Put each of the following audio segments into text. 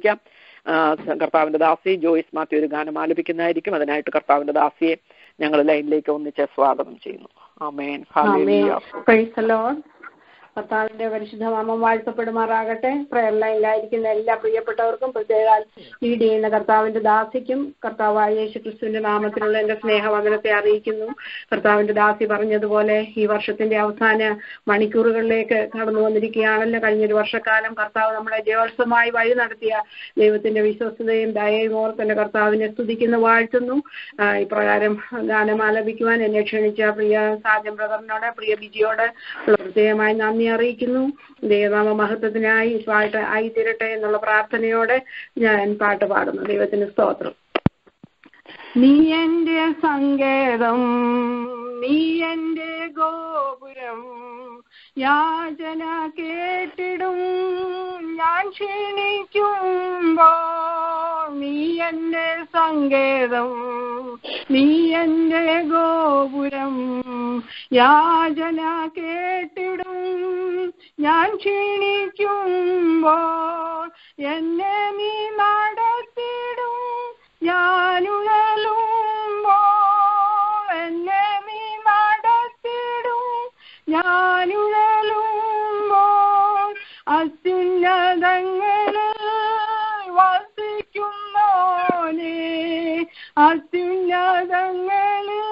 ആലപിക്കാം ആ, കർത്താവിന്റെ ദാസി ജോയിസ് മാത്യു ഒരു ഗാനം ആലപിക്കുന്നതായിരിക്കും അതിനായിട്ട് കർത്താവിന്റെ ദാസിയെ ഞങ്ങൾ ലൈനിലേക്ക് ഒന്നിച്ച് സ്വാഗതം ചെയ്യുന്നു ആമേൻ ഹല്ലേലൂയ. പ്രൈസ് ദി ലോർഡ് കർത്താവിന്റെ പരിശുദ്ധ നാമം വാഴ്ത്തപ്പെടുമാറാകട്ടെ പ്രയർ ലൈനിലായിരിക്കുന്ന എല്ലാ പ്രിയപ്പെട്ടവർക്കും പ്രത്യേക ലീഡ് ചെയ്യുന്ന കർത്താവിന്റെ ദാസിക്കും കർത്താവായ യേശു ക്രിസ്തുവിന്റെ നാമത്തിലുള്ള എന്റെ സ്നേഹവന്ദനത്തെ അറിയിക്കുന്നു കർത്താവിന്റെ ദാസി പറഞ്ഞതുപോലെ ഈ വർഷത്തിന്റെ അവസാന മണിക്കൂറുകളിലേക്ക് കടന്നു വന്നിരിക്കുകയാണല്ലോ കഴിഞ്ഞൊരു വർഷക്കാലം കർത്താവ് നമ്മളെ ജയോത്സവമായി വഴി നടത്തിയ ദൈവത്തിന്റെ വിശ്വസ്തതയും ദയയും ഓർത്തന്റെ കർത്താവിനെ സ്തുതിക്കുന്നു വാഴ്ത്തുന്നു ആ, ഇപ്രകാരം ഗാനം ആലപിക്കുവാൻ എന്നെ ക്ഷണിച്ച പ്രിയ സാജൻ ബ്രദറിനോട് പ്രിയ ബിജിയോട് ഉള്ള പ്രത്യേകമായി നന്ദി അറിയിക്കുന്നു ദൈവനാമ മഹത്വത്തിനായി ഈ പാട്ട് ആയിത്തീരട്ടെ എന്നുള്ള പ്രാർത്ഥനയോടെ ഞാൻ പാട്ട് പാടുന്നു ദൈവത്തിന് സ്തോത്രം നീ എന്റെ സങ്കേതം നീ എന്റെ ഗോപുരം യാചന കേട്ടിടും ഞാൻ ക്ഷീണിക്കുമ്പോൾ നീ എന്റെ സങ്കേതം നീ എന്റെ ഗോപുരം യാചന കേട്ടിടും ഞാൻ ക്ഷീണിക്കുമ്പോൾ എന്നെ നീ നടത്തിടും ഞാനുഴലുമ്പോൾ എന്നെ നീ നടത്തിടും ഞാനുഴലുമ്പോൾ അത്യുന്നതങ്ങളിൽ വസിക്കുന്നോനെ അത്യുന്നതങ്ങളിൽ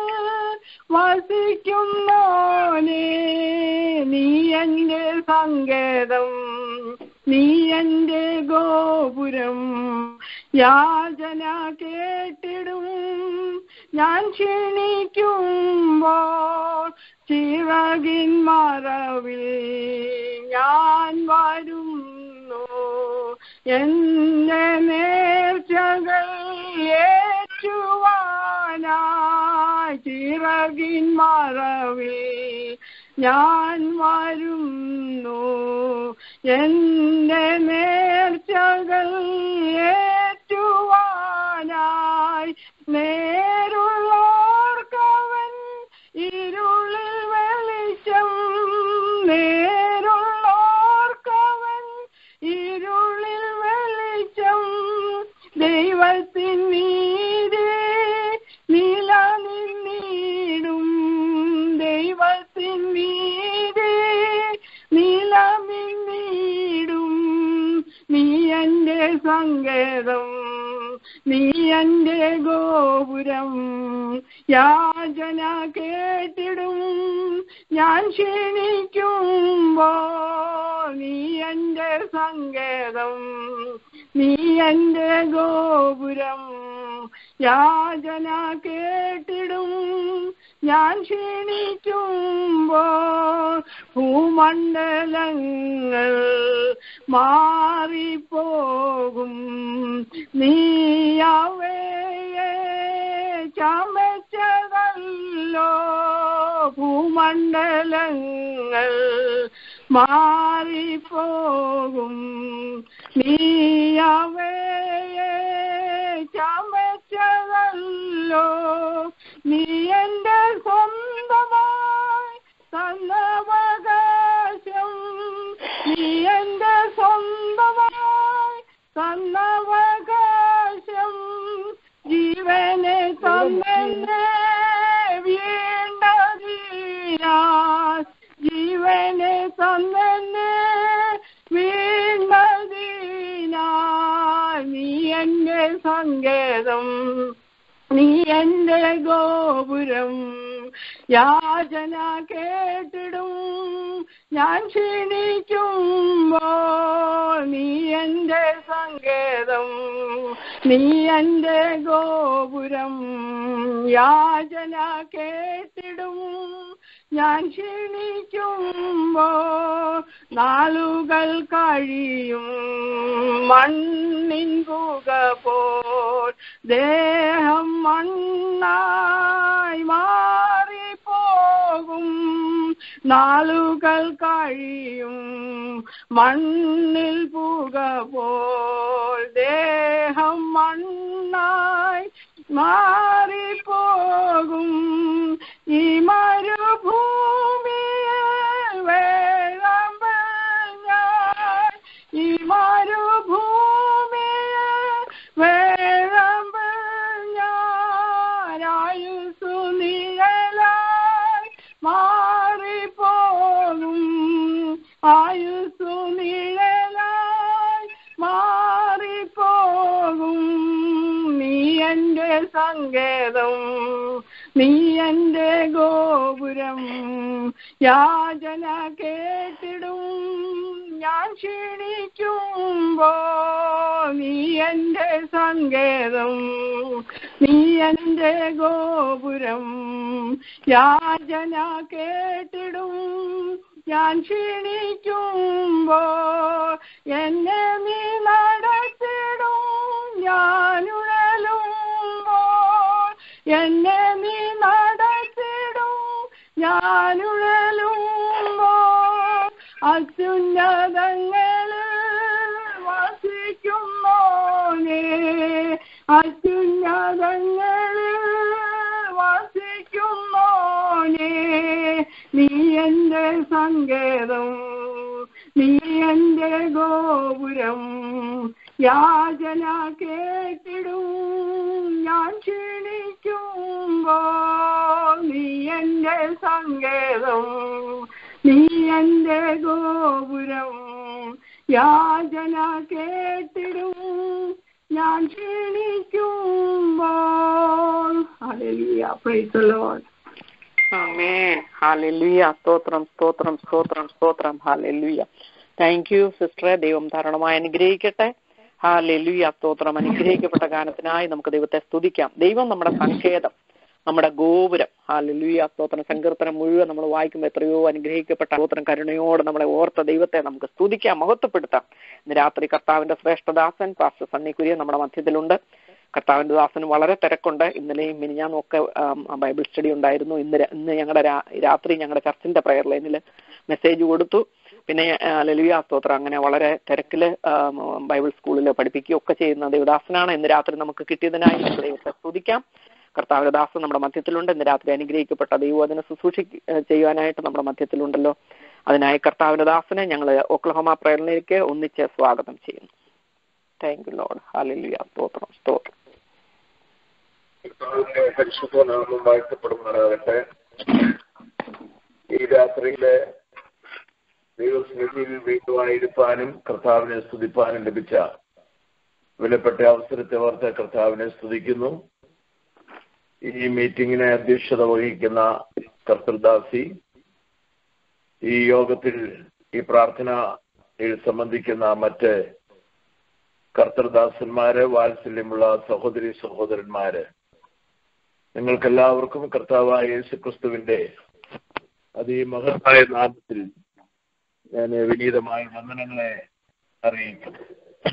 വസിക്കുന്നോനെ നീ എന്റെ സങ്കേതം നീ എന്റെ ഗോപുരം യാചന കേട്ടിടും ഞാൻ ക്ഷീണിക്കുമ്പോൾ ചിറകിൻ മറവിൽ ഞാൻ വരുന്നു എന്റെ നേർച്ചകൾ ഏറ്റുവാനായി ചിറകിൻ മറവിൽ ഞാൻ വരുന്നു എന്റെ നേർച്ചകൾ ഏറ്റുവാനായി നേരുള്ളോർക്കവൻ ഇരുളിൽ വെളിച്ചം നേരുള്ളോർക്കവൻ ഇരുളിൽ വെളിച്ചം ദൈവത്തിൻ നീതി നിലനിന്നിടും ദൈവത്തിൻ നീതി നിലനിന്നിടും നീ എന്റെ സങ്കേതം നീ എന്റെ ഗോപുരം യാചന കേട്ടിടും ഞാൻ ക്ഷീണിക്കുമ്പോൾ നീ എന്റെ സങ്കേതം നീ എന്റെ ഗോപുരം യാചന കേട്ടിടും ഞാൻ ക്ഷീണിക്കുമ്പോൾ ഭൂമണ്ഡലങ്ങൾ മാറിപ്പോകും നീ അവയെ ചമച്ചതല്ലോ ഭൂമണ്ഡലങ്ങൾ മാറിപ്പോകും നീ അവയെ ചമച്ചതല്ലോ നീ എന്റെ സ്വന്തമായി തന്നവകാശം നീ എന്റെ സ്വന്തമായി തന്നവകാശം ജീവനെ തന്നെ വീണ്ടതിനാ ജീവനെ തന്നെ വീണ്ടതിനാ നീ എന്റെ സങ്കേതം നീ എന്റെ ഗോപുരം യാചന കേട്ടിടും ഞാൻ ക്ഷീണിക്കുമ്പോൾ നീ എന്റെ സങ്കേതം നീ എന്റെ ഗോപുരം യാചന കേട്ടിടും ഞാൻ ക്ഷീണിക്കുമ്പോൾ നാളുകൾ കഴിയും മണ്ണിൻ പുക പോൽ ദേഹം മണ്ണായി മാറിപ്പോകും നാളുകൾ കഴിയും മണ്ണിൽ പുക പോൽ ദേഹം മണ്ണായി മാറിപ്പോകും ഈ മരുഭൂമിയിൽ വേഴാമ്പൽ ഞാൻ ഈ മരുഭൂമിയിൽ സങ്കേതം നീ എന്റെ ഗോപുരം യാചന കേട്ടിടും ഞാൻ ക്ഷീണിക്കുമ്പോ നീ എന്റെ സങ്കേതം നീ എന്റെ ഗോപുരം യാചന കേട്ടിടും ഞാൻ ക്ഷീണിക്കുമ്പോ എന്നെ നീ നടത്തിടും ഞാൻ ഉഴലുമ്പോ എന്നെ നീ നടത്തിടും ഞാൻ ഉഴലുമ്പോ അത്യുന്നതങ്ങളിൽ വസിക്കുന്നോനേ അത്യുന്നതങ്ങളിൽ വസിക്കുന്നോനേ നീ എന്റെ സങ്കേതം നീ എന്റെ ഗോപുരം യാചന കേട്ടിടും ഞാൻ ക്ഷീണിക്കുമ്പോ നീ എന്റെ സങ്കേതം നീ എന്റെ ഗോപുരം യാചന കേട്ടിടും ഞാൻ ക്ഷീണിക്കുമ്പോൾ ഹല്ലേലൂയ പ്രൈസ് ദി ലോർഡ് ആമേൻ ഹാലലുയ സ്തോത്രം സ്തോത്രം സ്തോത്രം സ്തോത്രം ഹാലലുയ താങ്ക് യു സിസ്റ്ററെ ദൈവം ധാരണമായി അനുഗ്രഹിക്കട്ടെ ഹാലലുയ സ്തോത്രം അനുഗ്രഹിക്കപ്പെട്ട ഗാനത്തിനായി നമുക്ക് ദൈവത്തെ സ്തുതിക്കാം ദൈവം നമ്മുടെ സങ്കേതം നമ്മുടെ ഗോപുരം ഹാലലുയ സ്തോത്രം സങ്കീർത്തനം മുഴുവൻ നമ്മൾ വായിക്കുമ്പോൾ എത്രയോ അനുഗ്രഹിക്കപ്പെട്ട സ്തോത്രം കരുണയോട് നമ്മളെ ഓർത്ത ദൈവത്തെ നമുക്ക് സ്തുതിക്കാം മഹത്വപ്പെടുത്താം ഇന്ന് രാത്രി കർത്താവിന്റെ ശ്രേഷ്ഠദാസൻ പാസ്റ്റർ സണ്ണി കുര്യൻ നമ്മുടെ മധ്യത്തിലുണ്ട് കർത്താവിന്റെ ദാസന് വളരെ തിരക്കുണ്ട് ഇന്നലെയും മിനിഞ്ഞാന്നും ഒക്കെ ആം, ബൈബിൾ സ്റ്റഡി ഉണ്ടായിരുന്നു ഇന്ന് ര- ഇന്ന് ഞങ്ങളുടെ രാ- രാത്രി ഞങ്ങളുടെ ചർച്ചിന്റെ പ്രയർ ലൈനിൽ മെസ്സേജ് കൊടുത്തു പിന്നെ ലലിയ സ്തോത്രം അങ്ങനെ വളരെ തിരക്കില് ആം, ബൈബിൾ സ്കൂളിൽ പഠിപ്പിക്കുകയൊക്കെ ചെയ്യുന്ന ദേവദാസനാണ് ഇന്ന് രാത്രി നമുക്ക് കിട്ടിയതിനായി നമുക്ക് ദൈവത്തെ സ്തുതിക്കാം കർത്താവിന്റെ ദാസൻ നമ്മുടെ മധ്യത്തിലുണ്ട് ഇന്ന് രാത്രി അനുഗ്രഹിക്കപ്പെട്ട ദൈവവചന ശുശ്രൂഷ ചെയ്യുവാനായിട്ട് നമ്മുടെ മധ്യത്തിലുണ്ടല്ലോ അതിനായി കർത്താവിന്റെ ദാസനെ ഞങ്ങൾ ഒക്ലഹോമ പ്രയറിലേക്ക് ഒന്നിച്ച് സ്വാഗതം ചെയ്യുന്നു താങ്ക് യു ലോഡ് ഹാലലുയ സ്തോത്രം സ്തോത്രം കർത്താവിന്റെ പരിശുദ്ധ നാമം വാഴ്ത്തപ്പെടുമാറാകട്ടെ ഈ രാത്രിയിലെ ദൈവസ്മൃതിയിൽ വീണ്ടുമായിരിക്കാനും കർത്താവിനെ സ്തുതിപ്പാനും ലഭിച്ച വിലപ്പെട്ട അവസരത്തെ ഓർത്ത് കർത്താവിനെ സ്തുതിക്കുന്നു ഈ മീറ്റിംഗിനെ അധ്യക്ഷത വഹിക്കുന്ന കർത്തൃദാസി ഈ യോഗത്തിൽ ഈ പ്രാർത്ഥനയിൽ സംബന്ധിക്കുന്ന മറ്റ് കർത്തൃദാസന്മാര് വാത്സല്യമുള്ള സഹോദരി സഹോദരന്മാര് നിങ്ങൾക്കെല്ലാവർക്കും കർത്താവായ യേശു ക്രിസ്തുവിന്റെ അതിമഹത്തായ നാമത്തിൽ ഞാൻ വിനീതമായ വന്ദനങ്ങളെ അറിയിക്കുന്നു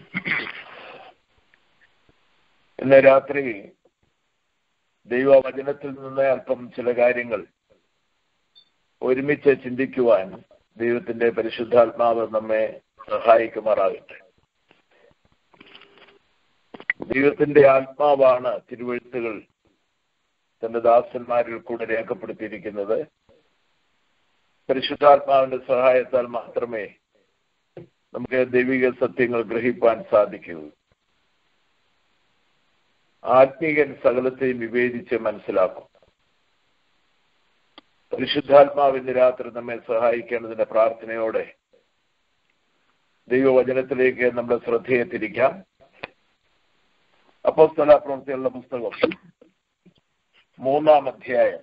ഇന്ന് രാത്രി ദൈവവചനത്തിൽ നിന്ന് അല്പം ചില കാര്യങ്ങൾ ഒരുമിച്ച് ചിന്തിക്കുവാൻ ദൈവത്തിന്റെ പരിശുദ്ധാത്മാവ് നമ്മെ സഹായിക്കുമാറാകട്ടെ ദൈവത്തിന്റെ ആത്മാവാണ് തിരുവഴുത്തുകൾ തന്റെ ദാസന്മാരിൽ കൂടെ രേഖപ്പെടുത്തിയിരിക്കുന്നത് പരിശുദ്ധാത്മാവിന്റെ സഹായത്താൽ മാത്രമേ നമുക്ക് ദൈവിക സത്യങ്ങൾ ഗ്രഹിപ്പാൻ സാധിക്കൂ ആത്മീകൻ സകലത്തെയും വിവേചിച്ച് മനസ്സിലാക്കും പരിശുദ്ധാത്മാവിന്റെ രാത്രി നമ്മെ സഹായിക്കേണ്ടതിന്റെ പ്രാർത്ഥനയോടെ ദൈവവചനത്തിലേക്ക് നമ്മുടെ ശ്രദ്ധയെ തിരിക്കാം അപ്പോസ്തല പ്രവൃത്തികളുടെ പുസ്തകം മൂന്നാം അധ്യായം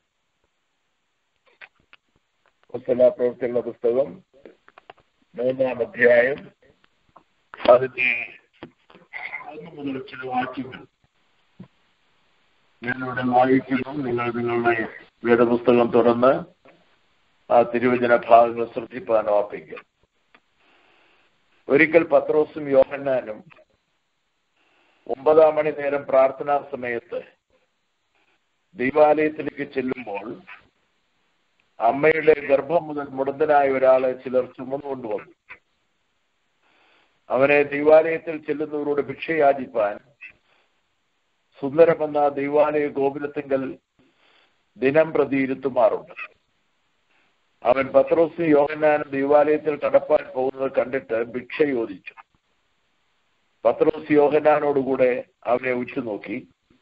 അപ്പോസ്തല പ്രവൃത്തികളുടെ പുസ്തകം മൂന്നാം അധ്യായം അതിന്റെ ഒന്ന് മുതൽ ചില വാക്യങ്ങൾ ഞാനിവിടെ വായിക്കുന്നു നിങ്ങൾ നിങ്ങളുടെ വേദപുസ്തകം തുറന്ന് ആ തിരുവചന ഭാഗങ്ങൾ ശ്രദ്ധിപ്പാൻ ഓർപ്പിക്കുക ഒരിക്കൽ പത്രോസും യോഹന്നാനും ഒമ്പതാം മണി നേരം പ്രാർത്ഥനാ സമയത്ത് ദൈവാലയത്തിലേക്ക് ചെല്ലുമ്പോൾ അമ്മയുടെ ഗർഭം മുതൽ മുടന്തനായ ഒരാളെ ചിലർ ചുമന്നുകൊണ്ടുവന്നു അവനെ ദൈവാലയത്തിൽ ചെല്ലുന്നവരോട് ഭിക്ഷയാചിപ്പാൻ സുന്ദരമെന്ന ദൈവാലയ ഗോപുരത്തിങ്കൽ ദിനം പ്രതി ഇരുത്തുമാറുണ്ട് അവൻ പത്രോസ് യോഹന്നാനും ദൈവാലയത്തിൽ കടപ്പാൻ പോകുന്നത് കണ്ടിട്ട് ഭിക്ഷ ചോദിച്ചു പത്രോസ് യോഹന്നാനോടുകൂടെ അവനെ ഉറ്റുനോക്കി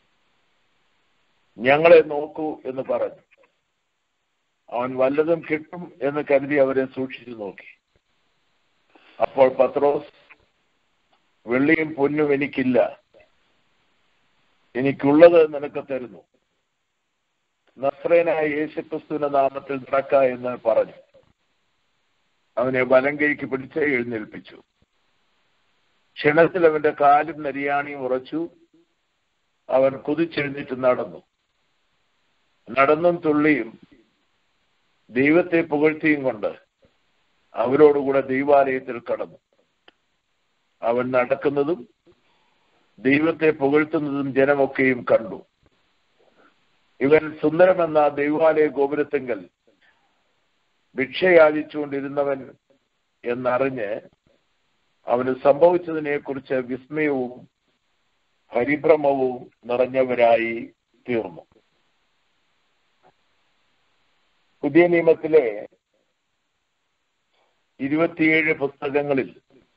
ഞങ്ങളെ നോക്കൂ എന്ന് പറഞ്ഞു അവൻ വല്ലതും കിട്ടും എന്ന് കരുതി അവരെ സൂക്ഷിച്ചു നോക്കി അപ്പോൾ പത്രോസ് വെള്ളിയും പൊന്നും എനിക്കില്ല എനിക്കുള്ളത് നിനക്ക് തരുന്നു നസ്രേനായ യേശുക്രിസ്തുവിന്റെ നാമത്തിൽ നടക്ക എന്ന് പറഞ്ഞു അവനെ വലം കൈക്ക് പിടിച്ച് എഴുന്നേൽപ്പിച്ചു ക്ഷണത്തിൽ അവന്റെ കാലും നരിയാണിയും ഉറച്ചു അവൻ കുതിച്ചെഴുന്നേറ്റ് നടന്നു നടന്നും തുള്ളിയും ദൈവത്തെ പുകഴ്ത്തിയും കൊണ്ട് അവരോടുകൂടെ ദൈവാലയത്തിൽ കടന്നു അവൻ നടക്കുന്നതും ദൈവത്തെ പുകഴ്ത്തുന്നതും ജനമൊക്കെയും കണ്ടു ഇവൻ സുന്ദരമെന്ന ദൈവാലയ ഗോപുരത്തെങ്കൽ ഭിക്ഷയാചിച്ചുകൊണ്ടിരുന്നവൻ എന്നറിഞ്ഞ് അവന് സംഭവിച്ചതിനെ കുറിച്ച് വിസ്മയവും പരിഭ്രമവും നിറഞ്ഞവരായി തീർന്നു പുതിയ നിയമത്തിലെ ഇരുപത്തിയേഴ് പുസ്തകങ്ങളിൽ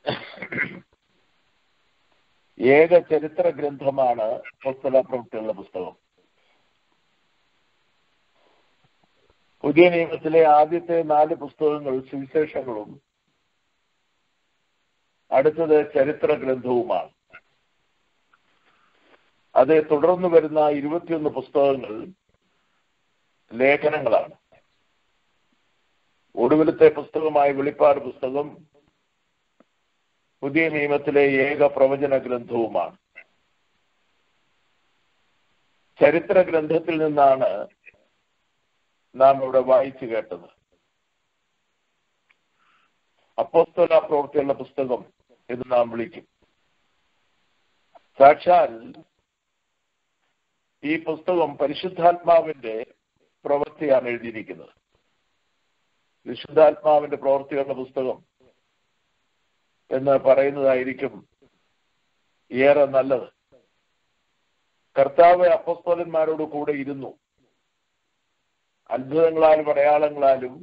ഏക ചരിത്ര ഗ്രന്ഥമാണ് പുസ്തക പ്രവൃത്തിയുള്ള പുസ്തകം പുതിയ നിയമത്തിലെ ആദ്യത്തെ നാല് പുസ്തകങ്ങൾ സുവിശേഷങ്ങളും അടുത്തത് ചരിത്ര ഗ്രന്ഥവുമാണ് അത് തുടർന്ന് വരുന്ന ഇരുപത്തിയൊന്ന് പുസ്തകങ്ങൾ ലേഖനങ്ങളാണ് ഒടുവിലത്തെ പുസ്തകമായ വെളിപ്പാട് പുസ്തകം പുതിയ നിയമത്തിലെ ഏക പ്രവചന ഗ്രന്ഥവുമാണ് ചരിത്ര ഗ്രന്ഥത്തിൽ നിന്നാണ് നാം ഇവിടെ വായിച്ചു കേട്ടത് അപ്പോസ്തല പ്രവൃത്തിയുള്ള പുസ്തകം എന്ന് നാം വിളിക്കും സാക്ഷാൽ ഈ പുസ്തകം പരിശുദ്ധാത്മാവിന്റെ പ്രവൃത്തിയാണ് എഴുതിയിരിക്കുന്നത് വിശുദ്ധാത്മാവിന്റെ പ്രവൃത്തിയുള്ള പുസ്തകം എന്ന് പറയുന്നതായിരിക്കും ഏറെ നല്ലത് കർത്താവ് അപ്പസ്തോലന്മാരോട് കൂടെ ഇരുന്നു അത്ഭുതങ്ങളാലും അടയാളങ്ങളാലും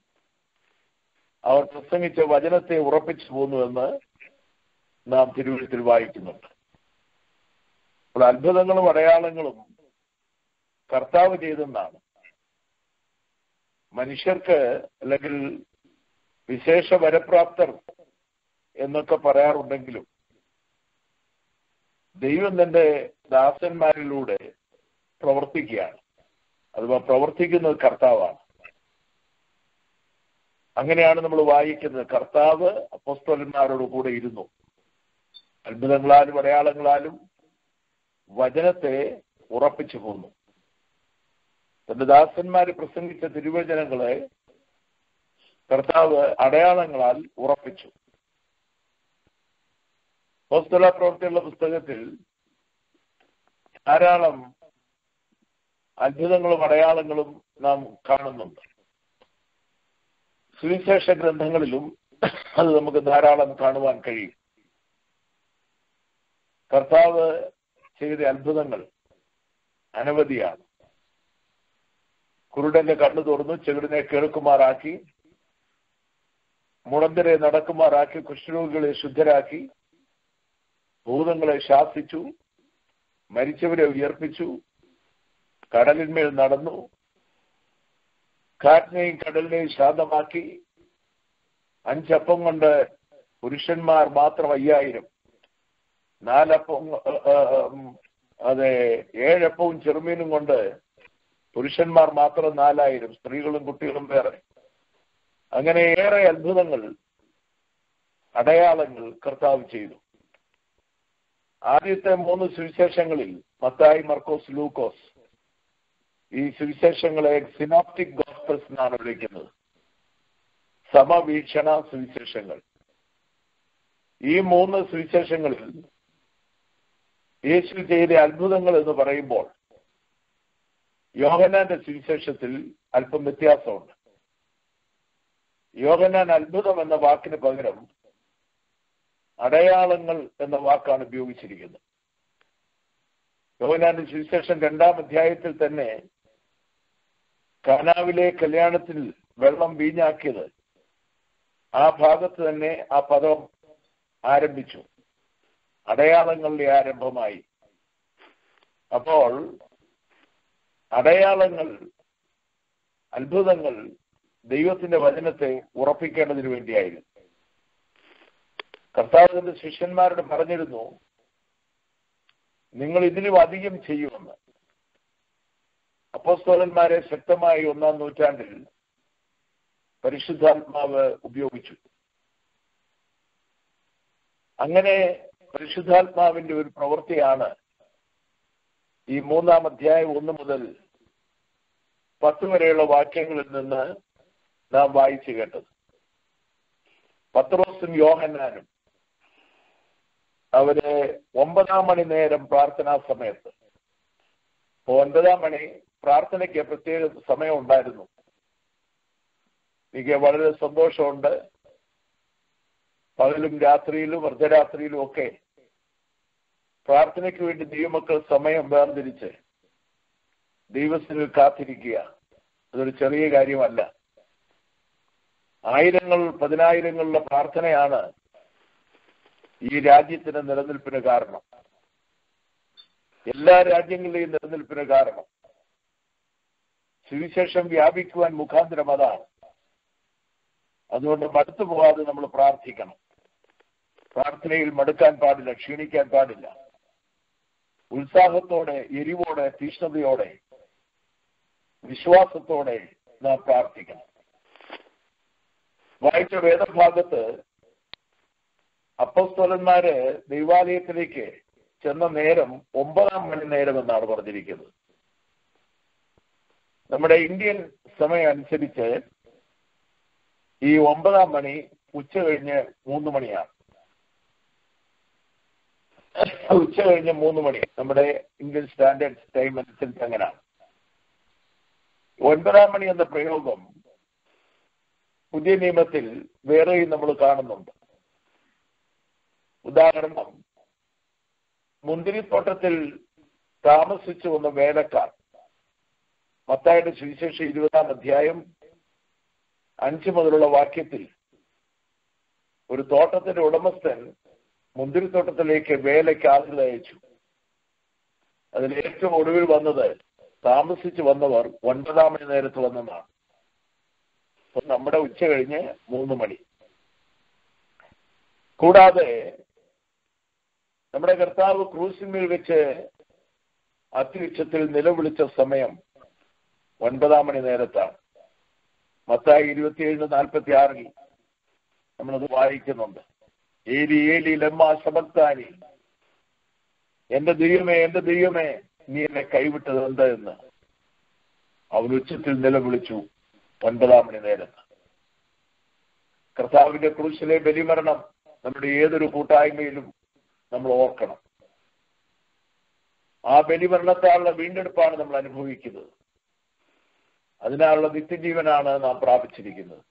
അവർ പ്രസംഗിച്ച വചനത്തെ ഉറപ്പിച്ചു പോന്നുവെന്ന് നാം തിരുവഴുത്തിൽ വായിക്കുന്നുണ്ട് അപ്പോൾ അത്ഭുതങ്ങളും അടയാളങ്ങളും കർത്താവ് ചെയ്തെന്നാണ് മനുഷ്യർക്ക് അല്ലെങ്കിൽ വിശേഷ വരപ്രാപ്തർ എന്നൊക്കെ പറയാറുണ്ടെങ്കിലും ദൈവം തന്റെ ദാസന്മാരിലൂടെ പ്രവർത്തിക്കുകയാണ് അഥവാ പ്രവർത്തിക്കുന്നത് കർത്താവാണ് അങ്ങനെയാണ് നമ്മൾ വായിക്കുന്നത് കർത്താവ് അപ്പോസ്തോലന്മാരോട് കൂടെ ഇരുന്നു അത്ഭുതങ്ങളാലും അടയാളങ്ങളാലും വചനത്തെ ഉറപ്പിച്ചു പോന്നു തന്റെ ദാസന്മാര് പ്രസംഗിച്ച തിരുവചനങ്ങളെ കർത്താവ് അടയാളങ്ങളാൽ ഉറപ്പിച്ചു പോസ്തല പ്രവൃത്തിയുള്ള പുസ്തകത്തിൽ ധാരാളം അത്ഭുതങ്ങളും അടയാളങ്ങളും നാം കാണുന്നുണ്ട് സുവിശേഷ ഗ്രന്ഥങ്ങളിലും അത് നമുക്ക് ധാരാളം കാണുവാൻ കഴിയും കർത്താവ് ചെയ്ത അത്ഭുതങ്ങൾ അനവധിയാണ് കുരുടന്റെ കണ്ണു തുറന്നു ചെവിടിനെ കേൾക്കുമാറാക്കി മുടന്തരെ നടക്കുമാറാക്കി കുഷ്ഠരോഗികളെ ശുദ്ധരാക്കി ഭൂതങ്ങളെ ശാസിച്ചു മരിച്ചവരെ ഉയർപ്പിച്ചു കടലിന്മേൽ നടന്നു കാറ്റിനെയും കടലിനെയും ശാന്തമാക്കി അഞ്ചപ്പം കൊണ്ട് പുരുഷന്മാർ മാത്രം അയ്യായിരം നാലപ്പം അതെ ഏഴപ്പവും ചെറുമീനും കൊണ്ട് പുരുഷന്മാർ മാത്രം നാലായിരം സ്ത്രീകളും കുട്ടികളും വേറെ അങ്ങനെ ഏറെ അത്ഭുതങ്ങൾ അടയാളങ്ങൾ കർത്താവ് ചെയ്തു ആദ്യത്തെ മൂന്ന് സുവിശേഷങ്ങളിൽ മത്തായി മർക്കോസ് ലൂക്കോസ് ഈ സുവിശേഷങ്ങളെ സിനോപ്റ്റിക് ഗോസ്പൽസ് എന്നാണ് വിളിക്കുന്നത് സമവീക്ഷണ സുവിശേഷങ്ങൾ ഈ മൂന്ന് സുവിശേഷങ്ങളിൽ യേശു ചെയ്ത അത്ഭുതങ്ങൾ എന്ന് പറയുമ്പോൾ യോഹനാന്റെ സുവിശേഷത്തിൽ അല്പം വ്യത്യാസമുണ്ട് യോഹനാൻ അത്ഭുതം എന്ന വാക്കിന് പകരം അടയാളങ്ങൾ എന്ന വാക്കാണ് ഉപയോഗിച്ചിരിക്കുന്നത് യോഹനാന്റെ സുവിശേഷം രണ്ടാം അധ്യായത്തിൽ തന്നെ കാനാവിലെ കല്യാണത്തിൽ വെള്ളം വീഞ്ഞാക്കിയത് ആ ഭാഗത്ത് തന്നെ ആ പദം ആരംഭിച്ചു അടയാളങ്ങളുടെ ആരംഭമായി അപ്പോൾ അടയാളങ്ങൾ അത്ഭുതങ്ങൾ ദൈവത്തിന്റെ വചനത്തെ ഉറപ്പിക്കേണ്ടതിന് വേണ്ടിയായിരുന്നു കർത്താവിന്റെ ശിഷ്യന്മാരോട് പറഞ്ഞിരുന്നു നിങ്ങൾ ഇതിലും അധികം ചെയ്യുമെന്ന് അപ്പോസ്തോലന്മാരെ ശക്തമായി ഒന്നാം നൂറ്റാണ്ടിൽ പരിശുദ്ധാത്മാവ് ഉപയോഗിച്ചു അങ്ങനെ പരിശുദ്ധാത്മാവിന്റെ ഒരു പ്രവൃത്തിയാണ് ഈ മൂന്നാം അധ്യായം ഒന്ന് മുതൽ പത്ത് വരെയുള്ള വാക്യങ്ങളിൽ നിന്ന് നാം വായിച്ചു കേട്ടത് പത്രോസും യോഹന്നാനും അവര് ഒമ്പതാം മണി നേരം പ്രാർത്ഥനാ സമയത്ത് അപ്പൊ ഒൻപതാം മണി പ്രാർത്ഥനയ്ക്ക് പ്രത്യേക സമയം ഉണ്ടായിരുന്നു എനിക്ക് വളരെ സന്തോഷമുണ്ട് പകലും രാത്രിയിലും അർദ്ധരാത്രിയിലും ഒക്കെ പ്രാർത്ഥനയ്ക്ക് വേണ്ടി ദൈവമക്കൾ സമയം വേർതിരിച്ച് ദൈവത്തിന് കാത്തിരിക്കുക അതൊരു ചെറിയ കാര്യമല്ല ആയിരങ്ങൾ പതിനായിരങ്ങളുടെ പ്രാർത്ഥനയാണ് ഈ രാജ്യത്തിന്റെ നിലനിൽപ്പിന് കാരണം എല്ലാ രാജ്യങ്ങളുടെയും നിലനിൽപ്പിന് കാരണം സുവിശേഷം വ്യാപിക്കുവാൻ മുഖാന്തരം അതാണ് അതുകൊണ്ട് മടുത്തു പോകാതെ നമ്മൾ പ്രാർത്ഥിക്കണം പ്രാർത്ഥനയിൽ മടുക്കാൻ പാടില്ല ക്ഷീണിക്കാൻ പാടില്ല ഉത്സാഹത്തോടെ എരിവോടെ തീഷ്ണതയോടെ വിശ്വാസത്തോടെ നാം പ്രാർത്ഥിക്കണം വായിച്ച വേദഭാഗത്ത് അപ്പസ്തോലന്മാര് ദൈവാലയത്തിലേക്ക് ചെന്ന നേരം ഒമ്പതാം മണി നേരം എന്നാണ് പറഞ്ഞിരിക്കുന്നത് നമ്മുടെ ഇന്ത്യൻ സമയം അനുസരിച്ച് ഈ ഒമ്പതാം മണി ഉച്ച കഴിഞ്ഞ് മൂന്ന് മണിയാണ് ഉച്ച കഴിഞ്ഞ് മൂന്ന് മണി നമ്മുടെ ഇന്ത്യൻ സ്റ്റാൻഡേർഡ് ടൈം അനുസരിച്ച് അങ്ങനെയാണ് ഒൻപതാം മണി എന്ന പ്രയോഗം പുതിയ നിയമത്തിൽ വേറെയും നമ്മൾ കാണുന്നുണ്ട് ഉദാഹരണം മുന്തിരിത്തോട്ടത്തിൽ താമസിച്ചു വന്ന വേലക്കാർ മത്തായുടെ സുവിശേഷം ഇരുപതാം അധ്യായം അഞ്ച് മുതലുള്ള വാക്യത്തിൽ ഒരു തോട്ടത്തിന്റെ ഉടമസ്ഥൻ മുന്തിരിത്തോട്ടത്തിലേക്ക് വേലയ്ക്ക് ആളുകളെ അയച്ചു അതിൽ ഏറ്റവും ഒടുവിൽ വന്നത് താമസിച്ചു വന്നവർ ഒൻപതാം മണി നേരത്ത് വന്നതാണ് അപ്പൊ നമ്മുടെ ഉച്ച കഴിഞ്ഞ് മൂന്ന് മണി കൂടാതെ നമ്മുടെ കർത്താവ് ക്രൂസിന്മേൽ വെച്ച് അത്യുച്ചത്തിൽ നിലവിളിച്ച സമയം ഒൻപതാം മണി നേരത്താണ് മത്തായി ഇരുപത്തിയേഴ് നാൽപ്പത്തി ആറിൽ നമ്മളത് വായിക്കുന്നുണ്ട് ഏലി ഏലി ലമ്മ ശബക്താനി എന്റെ ദൈവമേ എന്റെ ദൈവമേ നീ എന്നെ കൈവിട്ടത് എന്ത് എന്ന് അവൻ ഉച്ചത്തിൽ നിലവിളിച്ചു ഒൻപതാം മണി നേരത്ത് കർത്താവിന്റെ ക്രൂശിലെ ബലിമരണം നമ്മുടെ ഏതൊരു കൂട്ടായ്മയിലും നമ്മൾ ഓർക്കണം ആ ബലിമരണത്താലുള്ള വീണ്ടെടുപ്പാണ് നമ്മൾ അനുഭവിക്കുന്നത് അതിനാലുള്ള നിത്യജീവനാണ് നാം പ്രാപിച്ചിരിക്കുന്നത്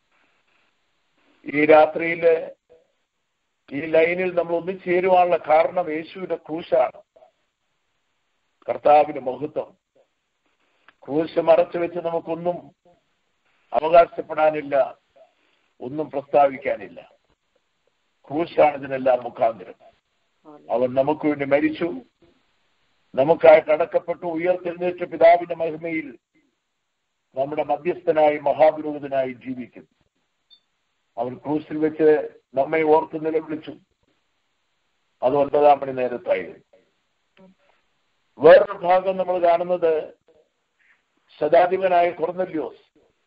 ഈ രാത്രിയില് ഈ ലൈനിൽ നമ്മൾ ഒന്നിച്ചേരുവാനുള്ള കാരണം യേശുവിന്റെ ക്രൂശാണ് കർത്താവിന് മഹത്വം ക്രൂശ് മറച്ചു വെച്ച് നമുക്കൊന്നും അവകാശപ്പെടാനില്ല ഒന്നും പ്രസ്താവിക്കാനില്ല ക്രൂശാണ് ഇതിനെല്ലാം മുഖാന്തരം അവൻ നമുക്ക് വേണ്ടി മരിച്ചു നമുക്കായിട്ട് അടക്കപ്പെട്ടു ഉയർത്തെഴുന്നേറ്റ പിതാവിന്റെ മഹിമയിൽ നമ്മുടെ മധ്യസ്ഥനായി മഹാപുരോഹിതനായി ജീവിക്കുന്നു അവൻ ക്രൂസിൽ വെച്ച് നമ്മെ ഓർത്ത് നിലവിളിച്ചു അത് ഒൻപതാം മണി നേരത്തായിരുന്നു വേറൊരു ഭാഗം നമ്മൾ കാണുന്നത് ശതാധിപനായ കൊർന്നല്യോസ്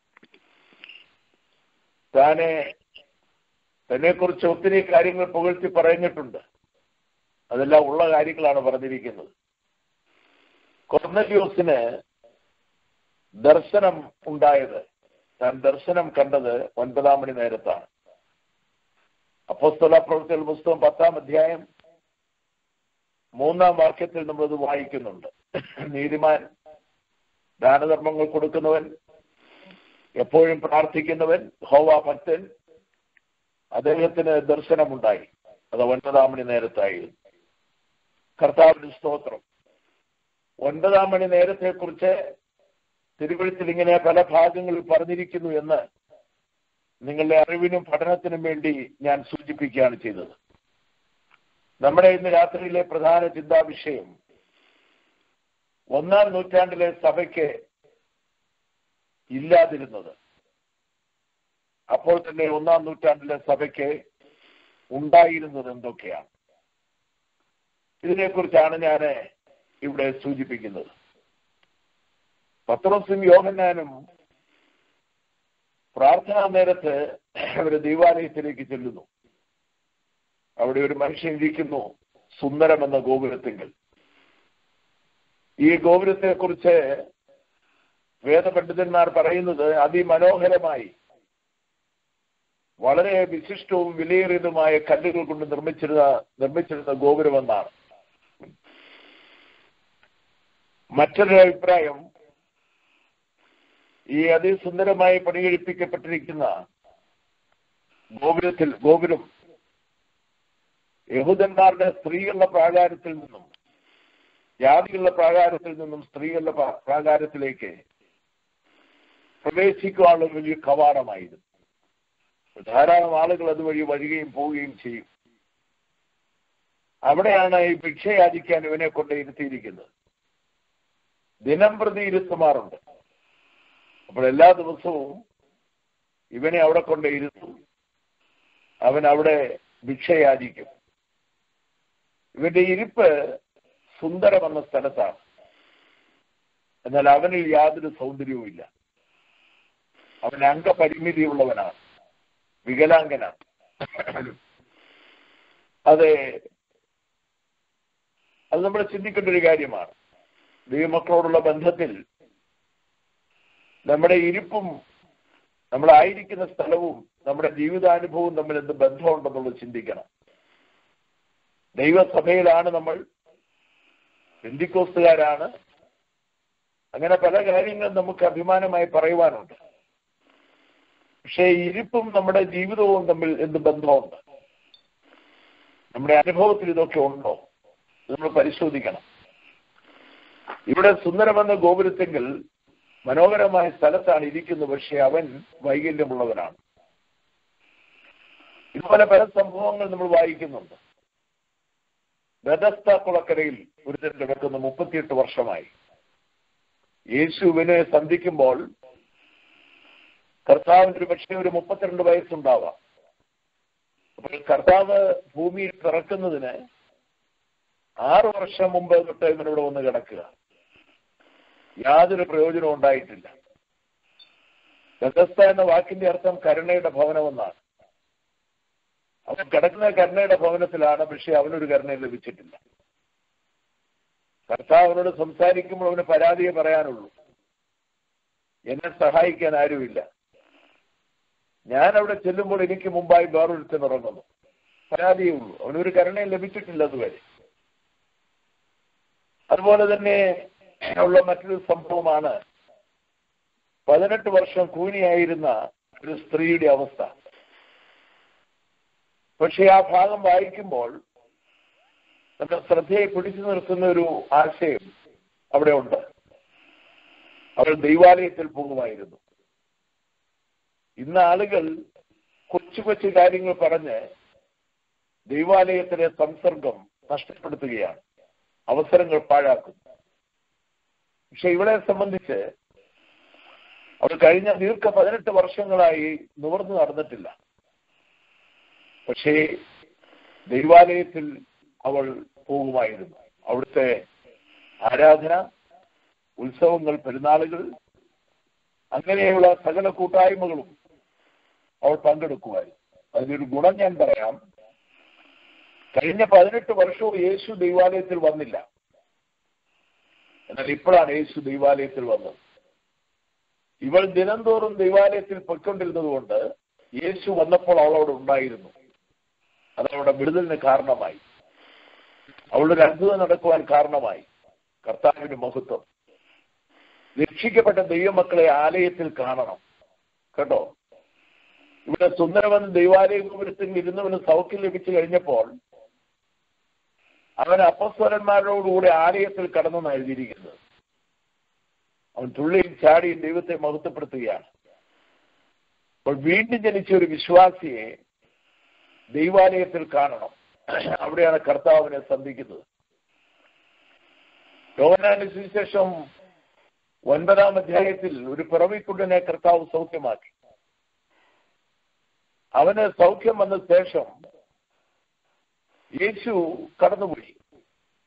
താനെ തന്നെ കുറിച്ച് ഒത്തിരി കാര്യങ്ങൾ പുകഴ്ത്തി പറഞ്ഞിട്ടുണ്ട് അതെല്ലാം ഉള്ള കാര്യങ്ങളാണ് പറഞ്ഞിരിക്കുന്നത് കൊർന്നല്യോസിന് ദർശനം ഉണ്ടായത് താൻ ദർശനം കണ്ടത് ഒൻപതാം മണി നേരത്താണ് അപ്പോസ്തല പ്രവൃത്തികൾ പുസ്തകം പത്താം അധ്യായം മൂന്നാം വാക്യത്തിൽ നമ്മളത് വായിക്കുന്നുണ്ട് നീതിമാൻ ദാനധർമ്മങ്ങൾ കൊടുക്കുന്നവൻ എപ്പോഴും പ്രാർത്ഥിക്കുന്നവൻ ഹോവ ഭക്തൻ അദ്ദേഹത്തിന് ദർശനമുണ്ടായി അത് ഒൻപതാം മണി നേരത്തായിരുന്നു കർത്താവിന്റെ സ്തോത്രം ഒൻപതാം മണി നേരത്തെ കുറിച്ച് തിരുവഴുത്തിൽ ഇങ്ങനെ പല ഭാഗങ്ങളിൽ പറഞ്ഞിരിക്കുന്നു എന്ന് നിങ്ങളുടെ അറിവിനും പഠനത്തിനും വേണ്ടി ഞാൻ സൂചിപ്പിക്കുകയാണ് ചെയ്തത് നമ്മുടെ ഇന്ന് രാത്രിയിലെ പ്രധാന ചിന്താവിഷയം ഒന്നാം നൂറ്റാണ്ടിലെ സഭയ്ക്ക് ഇല്ലാതിരുന്നത് അപ്പോൾ തന്നെ ഒന്നാം നൂറ്റാണ്ടിലെ സഭയ്ക്ക് ഉണ്ടായിരുന്നത് എന്തൊക്കെയാണ് ഇതിനെക്കുറിച്ചാണ് ഞാൻ ഇവിടെ സൂചിപ്പിക്കുന്നത് പത്രോസും യോഹന്നാനും പ്രാർത്ഥനാ നേരത്ത് അവര് ദൈവാലയത്തിലേക്ക് ചെല്ലുന്നു അവിടെ ഒരു മനുഷ്യൻ ഇരിക്കുന്നു സുന്ദരം എന്ന ഗോപുരത്തിങ്കൽ ഈ ഗോപുരത്തെ കുറിച്ച് വേദപണ്ഡിതന്മാർ പറയുന്നത് അതിമനോഹരമായി വളരെ വിശിഷ്ടവും വിലയേറിയതുമായ കല്ലുകൾ കൊണ്ട് നിർമ്മിച്ചിരുന്ന നിർമ്മിച്ചിരുന്ന ഗോപുരമെന്നാണ് മറ്റൊരു അഭിപ്രായം ഈ അതിസുന്ദരമായി പണികഴിപ്പിക്കപ്പെട്ടിരിക്കുന്ന ഗോപുരത്തിൽ ഗോപുരം യഹൂദന്മാരുടെ സ്ത്രീകളുടെ പ്രാകാരത്തിൽ നിന്നും ജാതികളുടെ പ്രാകാരത്തിൽ നിന്നും സ്ത്രീകളുടെ പ്രാ- പ്രാകാരത്തിലേക്ക് പ്രവേശിക്കുവാനുള്ള വലിയ കവാടമായിരുന്നു ധാരാളം ആളുകൾ അതുവഴി വരികയും പോവുകയും ചെയ്യും അവിടെയാണ് ഈ ഭിക്ഷ യാചിക്കാൻ ഇവനെ കൊണ്ട് ഇരുത്തിയിരിക്കുന്നത് ദിനം പ്രതി ഇരുത്തുമാറുണ്ട് അപ്പോൾ എല്ലാ ദിവസവും ഇവനെ അവിടെ കൊണ്ട് ഇരുത്തും അവൻ അവിടെ ഭിക്ഷ യാചിക്കും ഇവന്റെ ഇരിപ്പ് സുന്ദരമെന്ന സ്ഥലത്താണ് എന്നാൽ അവനിൽ യാതൊരു സൗന്ദര്യവുമില്ല അവൻ അംഗപരിമിതിയുള്ളവനാണ് വികലാംഗനാണ് അതെ അത് നമ്മൾ ചിന്തിക്കേണ്ട ഒരു കാര്യമാണ് ദൈവമക്കളോടുള്ള ബന്ധത്തിൽ നമ്മുടെ ഇരിപ്പും നമ്മളായിരിക്കുന്ന സ്ഥലവും നമ്മുടെ ജീവിതാനുഭവവും തമ്മിൽ എന്ത് ബന്ധമുണ്ടെന്നുള്ളത് ചിന്തിക്കണം ദൈവസഭയിലാണ് നമ്മൾ ബന്ധിക്കോസ്തുകാരാണ് അങ്ങനെ പല കാര്യങ്ങളും നമുക്ക് അഭിമാനമായി പറയുവാനുണ്ട് പക്ഷേ ഇരിപ്പും നമ്മുടെ ജീവിതവും തമ്മിൽ എന്ത് ബന്ധമുണ്ട് നമ്മുടെ അനുഭവത്തിൽ ഇതൊക്കെ ഉണ്ടോ ഇത് നമ്മൾ പരിശോധിക്കണം ഇവിടെ സുന്ദരമെന്ന ഗോപുരത്തെങ്കിൽ മനോഹരമായ സ്ഥലത്താണ് ഇരിക്കുന്നത് പക്ഷെ അവൻ വൈകല്യമുള്ളവനാണ് ഇതുപോലെ പല സംഭവങ്ങൾ നമ്മൾ വായിക്കുന്നുണ്ട് ബദസ്ത കുളക്കരയിൽ ഒരുത്തൻ കിടക്കുന്ന മുപ്പത്തിയെട്ട് വർഷമായി യേശുവിനെ സന്ധിക്കുമ്പോൾ കർത്താവിന് ഒരു പക്ഷേ ഒരു മുപ്പത്തിരണ്ട് വയസ്സുണ്ടാവാം അപ്പോൾ കർത്താവ് ഭൂമിയിൽ പിറക്കുന്നതിന് ആറ് വർഷം മുമ്പ് തൊട്ട് ഇവനിവിടെ വന്ന് കിടക്കുക യാതൊരു പ്രയോജനവും ഉണ്ടായിട്ടില്ല ബദസ്ത എന്ന വാക്കിന്റെ അർത്ഥം കരുണയുടെ ഭവനമെന്നാണ് അവൻ കിടക്കുന്ന കരുണയുടെ ഭവനത്തിലാണ് പക്ഷെ അവനൊരു കരുണയും ലഭിച്ചിട്ടില്ല കർത്താവ് അവനോട് സംസാരിക്കുമ്പോൾ അവന് പരാതിയെ പറയാനുള്ളൂ എന്നെ സഹായിക്കാൻ ആരുമില്ല ഞാൻ അവിടെ ചെല്ലുമ്പോൾ എനിക്ക് മുമ്പായി വേറൊരുത്തൻ ഉറങ്ങുന്നു പരാതിയേ ഉള്ളൂ അവനൊരു കരുണയും ലഭിച്ചിട്ടില്ല അതുവരെ അതുപോലെ തന്നെ ഉള്ള മറ്റൊരു സംഭവമാണ് പതിനെട്ട് വർഷം കൂനിയായിരുന്ന ഒരു സ്ത്രീയുടെ അവസ്ഥ പക്ഷെ ആ ഭാഗം വായിക്കുമ്പോൾ നമ്മുടെ ശ്രദ്ധയെ പിടിച്ചു നിർത്തുന്ന ഒരു ആശയം അവിടെ ഉണ്ട് അവൾ ദൈവാലയത്തിൽ പോകുമായിരുന്നു ഇന്ന് ആളുകൾ കൊച്ചു കൊച്ചു കാര്യങ്ങൾ പറഞ്ഞ് ദൈവാലയത്തിലെ സംസർഗം നഷ്ടപ്പെടുത്തുകയാണ് അവസരങ്ങൾ പാഴാക്കുന്നു പക്ഷെ ഇവളെ സംബന്ധിച്ച് അവൾ കഴിഞ്ഞ ദീർഘ പതിനെട്ട് വർഷങ്ങളായി നിവർന്നു നടന്നിട്ടില്ല പക്ഷേ ദൈവാലയത്തിൽ അവൾ പോകുമായിരുന്നു അവിടുത്തെ ആരാധന ഉത്സവങ്ങൾ പെരുന്നാളുകൾ അങ്ങനെയുള്ള സകല കൂട്ടായ്മകളും അവൾ പങ്കെടുക്കുമായിരുന്നു അതിനൊരു ഗുണം ഞാൻ പറയാം കഴിഞ്ഞ പതിനെട്ട് വർഷവും യേശു ദൈവാലയത്തിൽ വന്നില്ല എന്നാൽ ഇപ്പോഴാണ് യേശു ദൈവാലയത്തിൽ വന്നത് ഇവൾ ദിനംതോറും ദൈവാലയത്തിൽ പൊയ്ക്കൊണ്ടിരുന്നത് കൊണ്ട് യേശു വന്നപ്പോൾ അവളവിടെ ഉണ്ടായിരുന്നു അത് അവളുടെ വിടുതലിന് കാരണമായി അവളുടെ ഒരു അത്ഭുതം നടക്കുവാൻ കാരണമായി കർത്താവിന്റെ മഹത്വം രക്ഷിക്കപ്പെട്ട ദൈവമക്കളെ ആലയത്തിൽ കാണണം കേട്ടോ ഇവിടെ സുന്ദരവൻ ദൈവാലയ ഗോപുരത്തിൽ ഇരുന്നവന് സൗഖ്യം ലഭിച്ചു കഴിഞ്ഞപ്പോൾ അവൻ അപ്പസ്വരന്മാരോടുകൂടി ആലയത്തിൽ കടന്നെന്ന് എഴുതിയിരിക്കുന്നത് അവൻ തുള്ളിയും ചാടിയും ദൈവത്തെ മഹത്വപ്പെടുത്തുകയാണ് അപ്പോൾ വീണ്ടും ജനിച്ച ഒരു വിശ്വാസിയെ ദൈവാലയത്തിൽ കാണണം അവിടെയാണ് കർത്താവിനെ സന്ധിക്കുന്നത് യോഹനാന്റെ സുവിശേഷം ഒൻപതാം അധ്യായത്തിൽ ഒരു പിറവിക്കുണ്ടനെ കർത്താവ് സൗഖ്യമാക്കി അവന് സൗഖ്യം വന്ന ശേഷം യേശു കടന്നുപോയി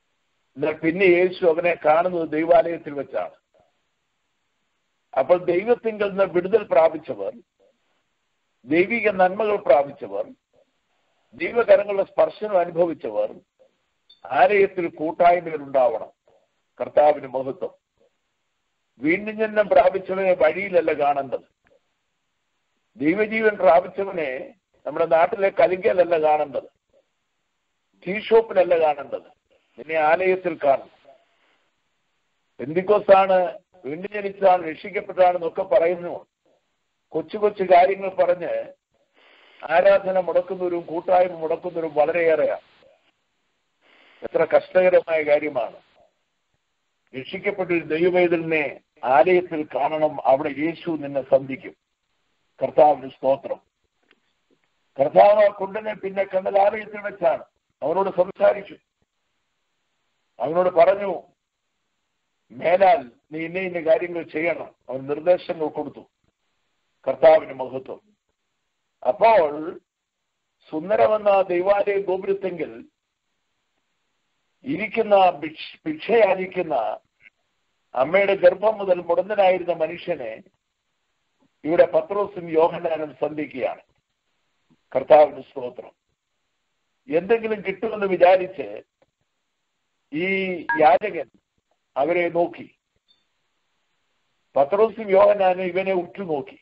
എന്നാൽ പിന്നെ യേശു അവനെ കാണുന്നത് ദൈവാലയത്തിൽ വെച്ചാണ് അപ്പോൾ ദൈവത്തിങ്കിൽ നിന്ന് വിടുതൽ പ്രാപിച്ചവർ ദൈവിക നന്മകൾ പ്രാപിച്ചവർ ദൈവകരങ്ങളുടെ സ്പർശനം അനുഭവിച്ചവർ ആലയത്തിൽ കൂട്ടായ്മയിൽ ഉണ്ടാവണം കർത്താവിന് മഹത്വം വീണ്ടും ജന്മം പ്രാപിച്ചവനെ വഴിയിലല്ല കാണേണ്ടത് ദൈവജീവൻ പ്രാപിച്ചവനെ നമ്മുടെ നാട്ടിലെ കലിങ്കലല്ല കാണേണ്ടത് ടീ ഷോപ്പിലല്ല കാണേണ്ടത് നിന്നെ ആലയത്തിൽ കാണും എന്തിക്കോസാണ് വീണ്ടും ജനിച്ചതാണ് രക്ഷിക്കപ്പെട്ടാണെന്നൊക്കെ പറയുന്നു കൊച്ചു കൊച്ചു കാര്യങ്ങൾ പറഞ്ഞ് ആരാധന മുടക്കുന്നവരും കൂട്ടായ്മ മുടക്കുന്നവരും വളരെയേറെയാണ് എത്ര കഷ്ടകരമായ കാര്യമാണ് രക്ഷിക്കപ്പെട്ട ഒരു ദൈവവേദലിനെ ആലയത്തിൽ കാണണം അവിടെ യേശു നിന്നെ സന്ധിക്കും കർത്താവിന് സ്തോത്രം കർത്താവ് ആ കുണ്ടനെ പിന്നെ കണ്ടത് ആലയത്തിൽ വെച്ചാണ് അവനോട് സംസാരിച്ചു അവനോട് പറഞ്ഞു മേലാൽ നീ ഇന്ന ഇന്ന കാര്യങ്ങൾ ചെയ്യണം അവൻ നിർദ്ദേശങ്ങൾ കൊടുത്തു കർത്താവിന് മഹത്വം അപ്പോൾ സുന്ദരമെന്ന ദൈവാലയ ഗോപുരത്തെങ്കിൽ ഇരിക്കുന്ന ഭിക്ഷ- ഭിക്ഷയായിരിക്കുന്ന അമ്മയുടെ ഗർഭം മുതൽ മുടന്തനായിരുന്ന മനുഷ്യനെ ഇവിടെ പത്രോസും യോഹനാനും സന്ധിക്കുകയാണ് കർത്താവിന് സ്തോത്രം എന്തെങ്കിലും കിട്ടുമെന്ന് വിചാരിച്ച് ഈ യാചകൻ അവരെ നോക്കി പത്രോസും യോഹനാനും ഇവനെ ഉറ്റുനോക്കി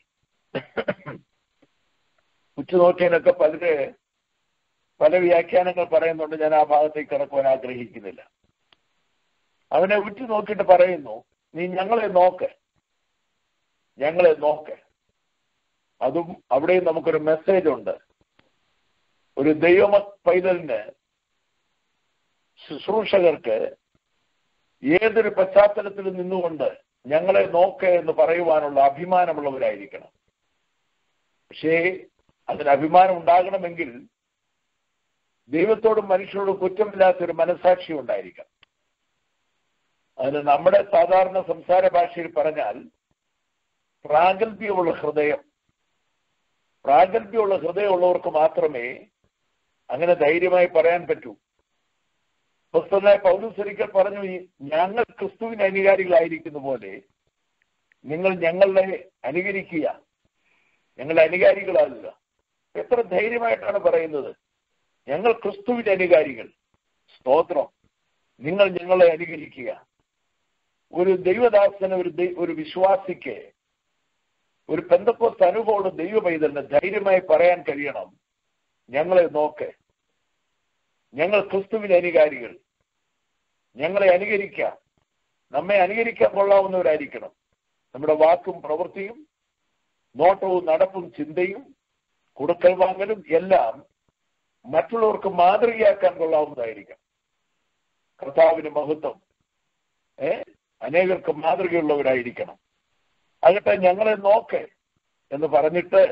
ഉറ്റുനോക്കിയതിനൊക്കെ പലര് പല വ്യാഖ്യാനങ്ങൾ പറയുന്നുണ്ട് ഞാൻ ആ ഭാഗത്തേക്ക് കടക്കുവാൻ ആഗ്രഹിക്കുന്നില്ല അവനെ ഉറ്റു നോക്കിയിട്ട് പറയുന്നു നീ ഞങ്ങളെ നോക്ക് ഞങ്ങളെ നോക്ക് അതും അവിടെയും നമുക്കൊരു മെസ്സേജ് ഉണ്ട് ഒരു ദൈവമ പൈതലിന് ശുശ്രൂഷകർക്ക് ഏതൊരു പശ്ചാത്തലത്തിൽ നിന്നുകൊണ്ട് ഞങ്ങളെ നോക്ക് എന്ന് പറയുവാനുള്ള അഭിമാനമുള്ളവരായിരിക്കണം പക്ഷേ അതിന് അഭിമാനം ഉണ്ടാകണമെങ്കിൽ ദൈവത്തോടും മനുഷ്യരോടും കുറ്റമില്ലാത്ത ഒരു മനസാക്ഷി ഉണ്ടായിരിക്കണം അതിന് നമ്മുടെ സാധാരണ സംസാര ഭാഷയിൽ പറഞ്ഞാൽ പ്രാഗൽഭ്യമുള്ള ഹൃദയം പ്രാഗൽഭ്യമുള്ള ഹൃദയമുള്ളവർക്ക് മാത്രമേ അങ്ങനെ ധൈര്യമായി പറയാൻ പറ്റൂ പുസ്തകനായ പൗലൂസ് ഒരിക്കൽ പറഞ്ഞു "ഈ ഞങ്ങൾ ക്രിസ്തുവിന് അനുകാരികളായിരിക്കുന്ന പോലെ നിങ്ങൾ ഞങ്ങളെ അനുകരിക്കുക ഞങ്ങളുടെ അനുകാരികളാകുക എത്ര ധൈര്യമായിട്ടാണ് പറയുന്നത് ഞങ്ങൾ ക്രിസ്തുവിന്റെ അനുകാരികൾ സ്തോത്രം നിങ്ങൾ ഞങ്ങളെ അനുകരിക്കുക ഒരു ദൈവദാസന് ഒരു ദൈ- ഒരു വിശ്വാസിക്ക് ഒരു പെന്തക്കോസ് അനുഭവമുള്ള ദൈവ പൈതലിന് ധൈര്യമായി പറയാൻ കഴിയണം ഞങ്ങളെ നോക്ക് ഞങ്ങൾ ക്രിസ്തുവിന്റെ അനുകാരികൾ ഞങ്ങളെ അനുകരിക്കാം നമ്മെ അനുകരിക്കാൻ കൊള്ളാവുന്നവരായിരിക്കണം നമ്മുടെ വാക്കും പ്രവൃത്തിയും നോട്ടവും നടപ്പും ചിന്തയും കൊടുക്കൽ വാങ്ങലും എല്ലാം മറ്റുള്ളവർക്ക് മാതൃകയാക്കാൻ കൊള്ളാവുന്നതായിരിക്കണം കർത്താവിന് മഹത്വം ഏ അനേകർക്ക് മാതൃകയുള്ളവരായിരിക്കണം ആകട്ടെ ഞങ്ങളെ നോക്ക് എന്ന് പറഞ്ഞിട്ട്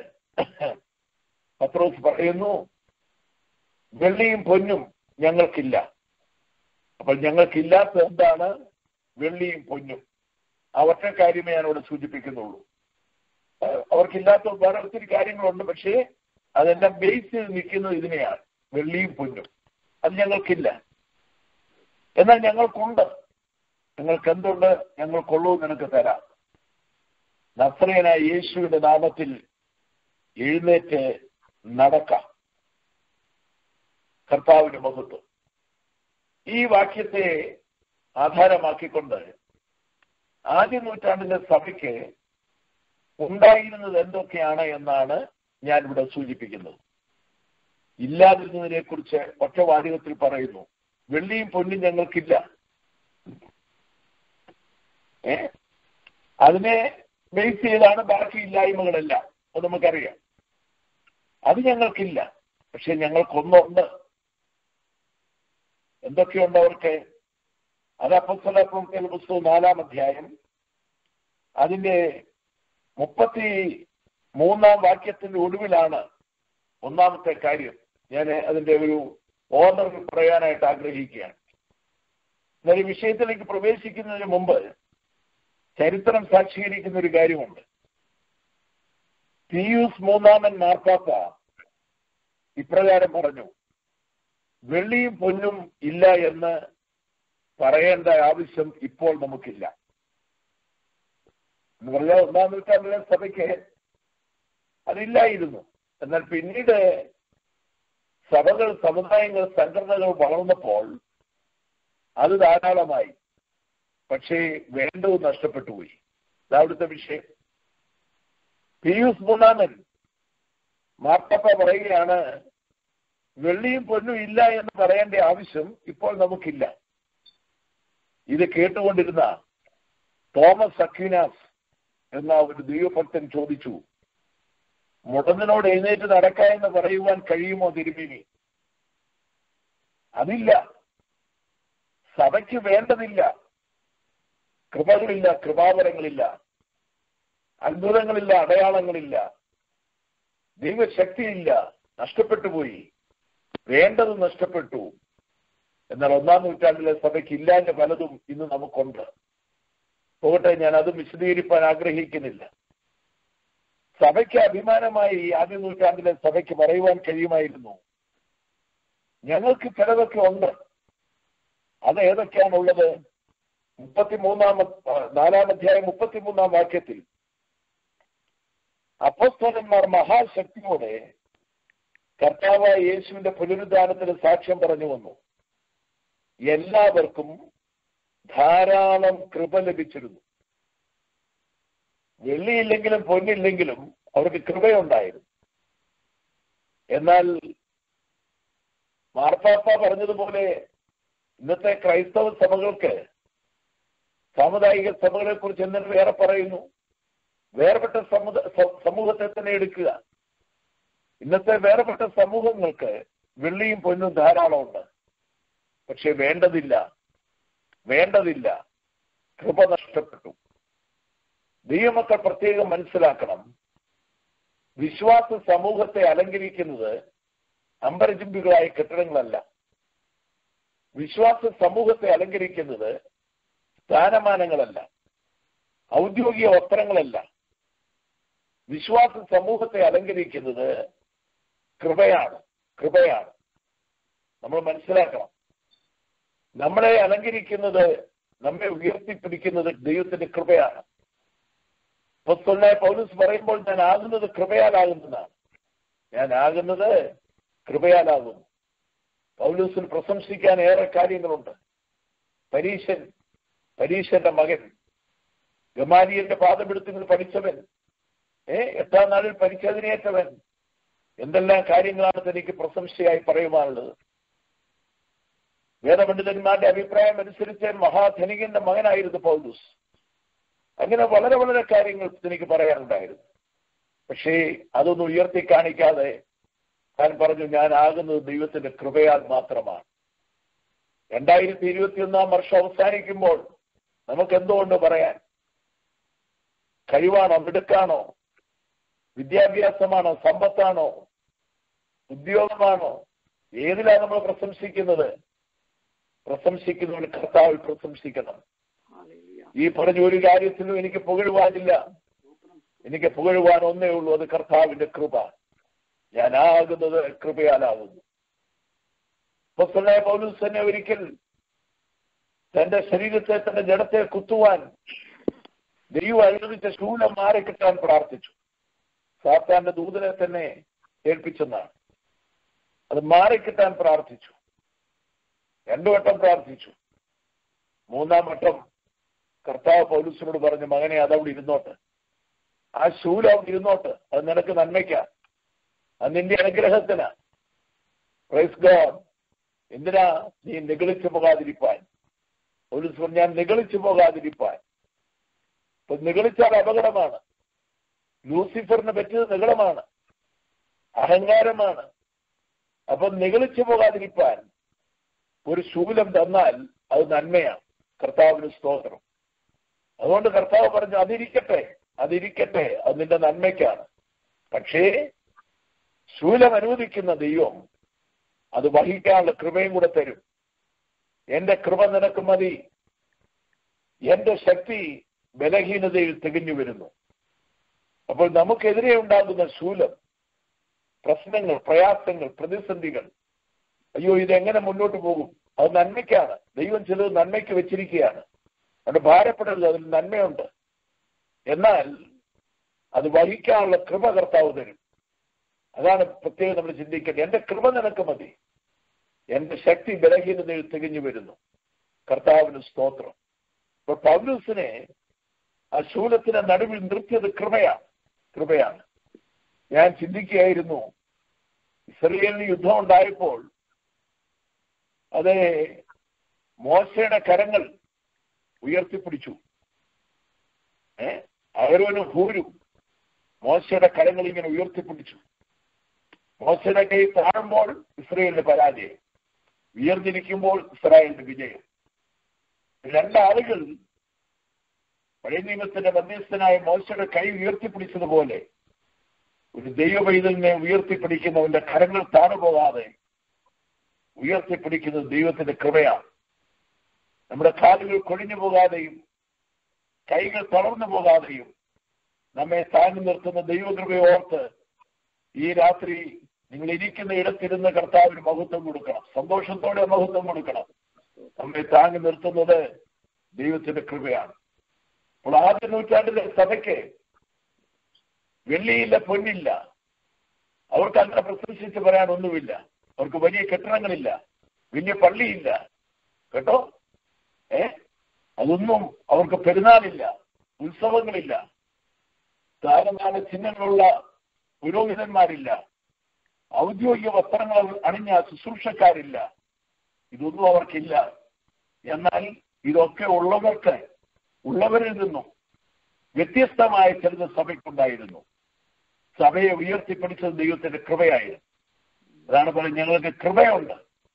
പത്രോസ് പറയുന്നു വെള്ളിയും പൊന്നും ഞങ്ങൾക്കില്ല അപ്പോൾ ഞങ്ങൾക്കില്ലാത്ത എന്താണ് വെള്ളിയും പൊന്നും ആ ഒറ്റ കാര്യമേ ഞാനിവിടെ സൂചിപ്പിക്കുന്നുള്ളൂ ഏഹ് അവർക്കില്ലാത്ത വേറെ ഒത്തിരി കാര്യങ്ങളുണ്ട് പക്ഷേ അതെല്ലാം ബേസ് ചെയ്ത് നിൽക്കുന്നത് ഇതിനെയാണ് വെള്ളിയും പൊന്നും അത് ഞങ്ങൾക്കില്ല എന്നാൽ ഞങ്ങൾക്കുണ്ട് നിങ്ങൾക്ക് എന്തുണ്ട് ഞങ്ങൾക്കുള്ളൂ നിനക്ക് തരാം നസ്രയനായ യേശുവിന്റെ നാമത്തിൽ എഴുന്നേറ്റ് നടക്കാം കർത്താവിന്റെ മഹത്വം ഈ വാക്യത്തെ ആധാരമാക്കിക്കൊണ്ട് ആദ്യ നൂറ്റാണ്ടിലെ സഭയ്ക്ക് ഉണ്ടായിരുന്നത് എന്തൊക്കെയാണ് എന്നാണ് ഞാൻ ഇവിടെ സൂചിപ്പിക്കുന്നത് ഇല്ലാതിരുന്നതിനെ കുറിച്ച് ഒറ്റ വാചകത്തിൽ പറയുന്നു വെള്ളിയും പൊന്നും ഞങ്ങൾക്കില്ല ഏ അതിനെ ബേസ് ചെയ്താണ് ബാക്കി ഇല്ലായ്മകളെല്ലാം അത് നമുക്കറിയാം അത് ഞങ്ങൾക്കില്ല പക്ഷെ ഞങ്ങൾക്കൊന്നുണ്ട് എന്തൊക്കെയുണ്ട് അവർക്ക് അത് അപ്പസ്തല പ്രവൃത്തികളുടെ പുസ്തകം നാലാം അധ്യായം അതിന്റെ മുപ്പത്തി മൂന്നാം വാക്യത്തിന്റെ ഒടുവിലാണ് ഒന്നാമത്തെ കാര്യം ഞാൻ അതിന്റെ ഒരു ഓർഡറിൽ പറയാനായിട്ട് ആഗ്രഹിക്കുകയാണ് എന്നാൽ ഈ വിഷയത്തിലേക്ക് പ്രവേശിക്കുന്നതിന് മുമ്പ് ചരിത്രം സാക്ഷീകരിക്കുന്ന ഒരു കാര്യമുണ്ട് പിയൂസ് മൂന്നാമൻ മാർപ്പാപ്പ ഇപ്രകാരം പറഞ്ഞു വെള്ളിയും പൊന്നും ഇല്ല എന്ന് പറയേണ്ട ആവശ്യം ഇപ്പോൾ നമുക്കില്ല എന്ന് പറഞ്ഞാൽ ഒന്നാം നൂറ്റാണ്ടിലെ സഭയ്ക്ക് അതില്ലായിരുന്നു എന്നാൽ പിന്നീട് സഭകൾ സമുദായങ്ങൾ സംഘടനകൾ വളർന്നപ്പോൾ അത് ധാരാളമായി പക്ഷേ വേണ്ടത് നഷ്ടപ്പെട്ടു പോയി അവിടുത്തെ വിഷയം പിയൂസ് മൂന്നാമൻ മാർത്തപ്പ പറയുകയാണ് വെള്ളിയും പൊന്നും ഇല്ല എന്ന് പറയേണ്ട ആവശ്യം ഇപ്പോൾ നമുക്കില്ല ഇത് കേട്ടുകൊണ്ടിരുന്ന തോമസ് അക്വിനാസ് എന്ന ഒരു ദൈവഭക്തൻ ചോദിച്ചു മുടന്നിനോട് എഴുന്നേറ്റ് നടക്ക എന്ന് പറയുവാൻ കഴിയുമോ തിരുമേനി അതില്ല സഭയ്ക്ക് വേണ്ടതില്ല കൃപകളില്ല കൃപാവരങ്ങളില്ല അത്ഭുതങ്ങളില്ല അടയാളങ്ങളില്ല ദൈവശക്തിയില്ല നഷ്ടപ്പെട്ടു പോയി വേണ്ടത് നഷ്ടപ്പെട്ടു എന്നാൽ ഒന്നാം നൂറ്റാണ്ടിലെ സഭയ്ക്ക് ഇല്ലാഞ്ഞ പലതും ഇന്ന് നമുക്കുണ്ട് പോകട്ടെ ഞാൻ അത് വിശദീകരിക്കാൻ ആഗ്രഹിക്കുന്നില്ല സഭയ്ക്ക് അഭിമാനമായി ഈ ആദ്യ നൂറ്റാണ്ടിലെ സഭയ്ക്ക് പറയുവാൻ കഴിയുമായിരുന്നു ഞങ്ങൾക്ക് ചിലതൊക്കെ ഉണ്ട് അത് ഏതൊക്കെയാണുള്ളത് മുപ്പത്തിമൂന്നാം നാലാം അധ്യായം മുപ്പത്തിമൂന്നാം വാക്യത്തിൽ അപ്പസ്തോലന്മാർ മഹാശക്തിയോടെ കർത്താവായ യേശുവിന്റെ പുനരുദ്ധാനത്തിന് സാക്ഷ്യം പറഞ്ഞു വന്നു എല്ലാവർക്കും ധാരാളം കൃപ ലഭിച്ചിരുന്നു വെള്ളിയില്ലെങ്കിലും പൊന്നില്ലെങ്കിലും അവർക്ക് കൃപയുണ്ടായിരുന്നു എന്നാൽ മാർപ്പാപ്പ പറഞ്ഞതുപോലെ ഇന്നത്തെ ക്രൈസ്തവ സഭകൾക്ക് സാമുദായിക സഭകളെ കുറിച്ച് എന്നിട്ട് വേറെ പറയുന്നു വേർപെട്ട സമുദ സമൂഹത്തെ തന്നെ എടുക്കുക ഇന്നത്തെ വേർപെട്ട സമൂഹങ്ങൾക്ക് വെള്ളിയും പൊന്നും ധാരാളമുണ്ട് പക്ഷെ വേണ്ടതില്ല വേണ്ടതില്ല കൃപ നഷ്ടപ്പെട്ടു ദൈവമക്കൾ പ്രത്യേകം മനസ്സിലാക്കണം വിശ്വാസ സമൂഹത്തെ അലങ്കരിക്കുന്നത് അമ്പരചുംബികളായ കെട്ടിടങ്ങളല്ല വിശ്വാസ സമൂഹത്തെ അലങ്കരിക്കുന്നത് സ്ഥാനമാനങ്ങളല്ല ഔദ്യോഗിക വസ്ത്രങ്ങളല്ല വിശ്വാസ സമൂഹത്തെ അലങ്കരിക്കുന്നത് കൃപയാണ് കൃപയാണ് നമ്മൾ മനസ്സിലാക്കണം നമ്മളെ അലങ്കരിക്കുന്നത് നമ്മെ ഉയർത്തിപ്പിടിക്കുന്നത് ദൈവത്തിന്റെ കൃപയാണ് അപ്പോസ്തലനായ പൗലൂസ് പറയുമ്പോൾ ഞാൻ ആകുന്നത് കൃപയാലാകുന്നതാണ് ഞാൻ ആകുന്നത് കൃപയാലാകുന്നു പൗലൂസിന് പ്രശംസിക്കാൻ ഏറെ കാര്യങ്ങളുണ്ട് പരീശൻ പരീശന്റെ മകൻ ഗമാലിയന്റെ പാദമെടുത്തുകൾ പഠിച്ചവൻ ഏ എട്ടാം നാളിൽ പരിശോധനയേറ്റവൻ എന്തെല്ലാം കാര്യങ്ങളാണ് തനിക്ക് പ്രശംസയായി പറയുവാനുള്ളത് വേദപണ്ഡിതന്മാരുടെ അഭിപ്രായം അനുസരിച്ച് മഹാധനികന്റെ മകനായിരുന്നു പൗലൂസ് അങ്ങനെ വളരെ വളരെ കാര്യങ്ങൾ എനിക്ക് പറയാനുണ്ടായിരുന്നു പക്ഷേ അതൊന്നും ഉയർത്തി കാണിക്കാതെ താൻ പറഞ്ഞു ഞാൻ ആകുന്നത് ദൈവത്തിന്റെ കൃപയാൽ മാത്രമാണ് രണ്ടായിരത്തി ഇരുപത്തിയൊന്നാം വർഷം അവസാനിക്കുമ്പോൾ നമുക്ക് എന്തുകൊണ്ട് പറയാൻ കഴിവാണോ മിടുക്കാണോ വിദ്യാഭ്യാസമാണോ സമ്പത്താണോ ഉദ്യോഗമാണോ ഏതിലാണ് നമ്മൾ പ്രശംസിക്കുന്നത് പ്രശംസിക്കുന്നവർ കർത്താവിൽ പ്രശംസിക്കണം ഈ പറഞ്ഞ ഒരു കാര്യത്തിലും എനിക്ക് പുകഴുവാനില്ല എനിക്ക് പുകഴുവാൻ ഒന്നേ ഉള്ളൂ അത് കർത്താവിന്റെ കൃപ ഞാൻ ആകുന്നത് കൃപയാലാകുന്നു പൗലൂസ് തന്നെ ഒരിക്കൽ തന്റെ ശരീരത്തെ തന്റെ ജഡത്തെ കുത്തുവാൻ ദൈവം അനുവദിച്ച ശൂലം മാറിക്കിട്ടാൻ പ്രാർത്ഥിച്ചു സാത്താന്റെ ദൂതനെ തന്നെ ഏൽപ്പിച്ചെന്നാണ് അത് മാറിക്കിട്ടാൻ പ്രാർത്ഥിച്ചു രണ്ടു വട്ടം പ്രാർത്ഥിച്ചു മൂന്നാം വട്ടം കർത്താവ് പൗലൂസിനോട് പറഞ്ഞു മകനെ അതവിടെ ഇരുന്നോട്ട് ആ ശൂലം അവിടെ ഇരുന്നോട്ട് അത് നിനക്ക് നന്മയ്ക്കാ അത് നിന്റെ അനുഗ്രഹത്തിനാ പ്രൈസ് ഗോഡ് എന്തിനാ നീ നിഗളിച്ചു പോകാതിരിപ്പാൻ പൗലൂസ് പറഞ്ഞു ഞാൻ നിഗളിച്ചു പോകാതിരിപ്പാൻ ഇപ്പൊ നിഗളിച്ചാൽ അപകടമാണ് ലൂസിഫറിന് പറ്റിയത് നിഗളമാണ് അഹങ്കാരമാണ് അപ്പൊ നിഗളിച്ചു പോകാതിരിപ്പാൻ ഒരു ശൂലം തന്നാൽ അത് നന്മയാണ് കർത്താവിന് സ്തോത്രം അതുകൊണ്ട് കർത്താവ് പറഞ്ഞു അതിരിക്കട്ടെ അതിരിക്കട്ടെ അത് നിന്റെ നന്മയ്ക്കാണ് പക്ഷേ ശൂലം അനുവദിക്കുന്ന ദൈവം അത് വഹിക്കാനുള്ള കൃപയും കൂടെ തരും എന്റെ കൃപ നിനക്ക് മതി എന്റെ ശക്തി ബലഹീനതയിൽ തികഞ്ഞു വരുന്നു അപ്പോൾ നമുക്കെതിരെ ഉണ്ടാകുന്ന ശൂലം പ്രശ്നങ്ങൾ പ്രയാസങ്ങൾ പ്രതിസന്ധികൾ അയ്യോ ഇതെങ്ങനെ മുന്നോട്ട് പോകും അത് നന്മയ്ക്കാണ് ദൈവം ചിലത് നന്മയ്ക്ക് വെച്ചിരിക്കുകയാണ് അതുകൊണ്ട് ഭാരപ്പെടരുത് അതിൽ നന്മയുണ്ട് എന്നാൽ അത് വഹിക്കാനുള്ള കൃപ കർത്താവ് തരും അതാണ് പ്രത്യേകം നമ്മൾ ചിന്തിക്കേണ്ടത് എന്റെ കൃപ നിനക്ക് മതി എന്റെ ശക്തി ബലഹീനതയിൽ തികഞ്ഞു വരുന്നു കർത്താവിന് സ്തോത്രം ഇപ്പൊ പൗലൂസിനെ ആ ശൂലത്തിന്റെ നടുവിൽ നിർത്തിയത് കൃപയാണ് കൃപയാണ് ഞാൻ ചിന്തിക്കുകയായിരുന്നു ഇസ്രയേലിന് യുദ്ധം ഉണ്ടായപ്പോൾ അത് മോശയുടെ കരങ്ങൾ ഉയർത്തിപ്പിടിച്ചു ഏ അവരവനും ഹൂരും മോശയുടെ കരങ്ങൾ ഇങ്ങനെ ഉയർത്തിപ്പിടിച്ചു മോശയുടെ കൈ താഴുമ്പോൾ ഇസ്രയേലിന് പരാജയം ഉയർന്നിരിക്കുമ്പോൾ ഇസ്രായേലിന് വിജയം രണ്ടാളുകൾ പഴയ നിയമത്തിന്റെ മധ്യസ്ഥനായ മോശയുടെ കൈ ഉയർത്തിപ്പിടിച്ചതുപോലെ ഒരു ദൈവ പൈതലിനെ ഉയർത്തിപ്പിടിക്കുന്നവന്റെ കരങ്ങൾ താണുപോകാതെ ഉയർത്തിപ്പിടിക്കുന്നത് ദൈവത്തിന്റെ കൃപയാണ് നമ്മുടെ കാലുകൾ കൊഴിഞ്ഞു പോകാതെയും കൈകൾ തളർന്നു പോകാതെയും നമ്മെ താങ്ങി നിർത്തുന്ന ദൈവകൃപയെ ഓർത്ത് ഈ രാത്രി നിങ്ങൾ ഇരിക്കുന്ന ഇടത്തിരുന്ന് കർത്താവിന് മഹത്വം കൊടുക്കണം സന്തോഷത്തോടെ മഹത്വം കൊടുക്കണം നമ്മെ താങ്ങി നിർത്തുന്നത് ദൈവത്തിന്റെ കൃപയാണ് അപ്പോൾ ആദ്യ നൂറ്റാണ്ടിലെ സഭയ്ക്ക് വെള്ളിയില്ല പൊന്നില്ല അവർക്ക് അങ്ങനെ പ്രശംസിച്ച് പറയാൻ ഒന്നുമില്ല അവർക്ക് വലിയ കെട്ടിടങ്ങളില്ല വലിയ പള്ളിയില്ല കേട്ടോ ഏ അതൊന്നും അവർക്ക് പെരുന്നാളില്ല ഉത്സവങ്ങളില്ല താരനാട് ചിഹ്നങ്ങളുള്ള പുരോഹിതന്മാരില്ല ഔദ്യോഗിക വസ്ത്രങ്ങൾ അണിഞ്ഞ ശുശ്രൂഷക്കാരില്ല ഇതൊന്നും അവർക്കില്ല എന്നാൽ ഇതൊക്കെ ഉള്ളവർക്ക് ഉള്ളവരിൽ നിന്നും വ്യത്യസ്തമായ ചിലത് സഭയ്ക്കുണ്ടായിരുന്നു സഭയെ ഉയർത്തിപ്പിടിച്ചത് ദൈവത്തിന്റെ കൃപയായിരുന്നു അതാണ് പറയുന്നത് ഞങ്ങൾക്ക് കൃപയുണ്ട്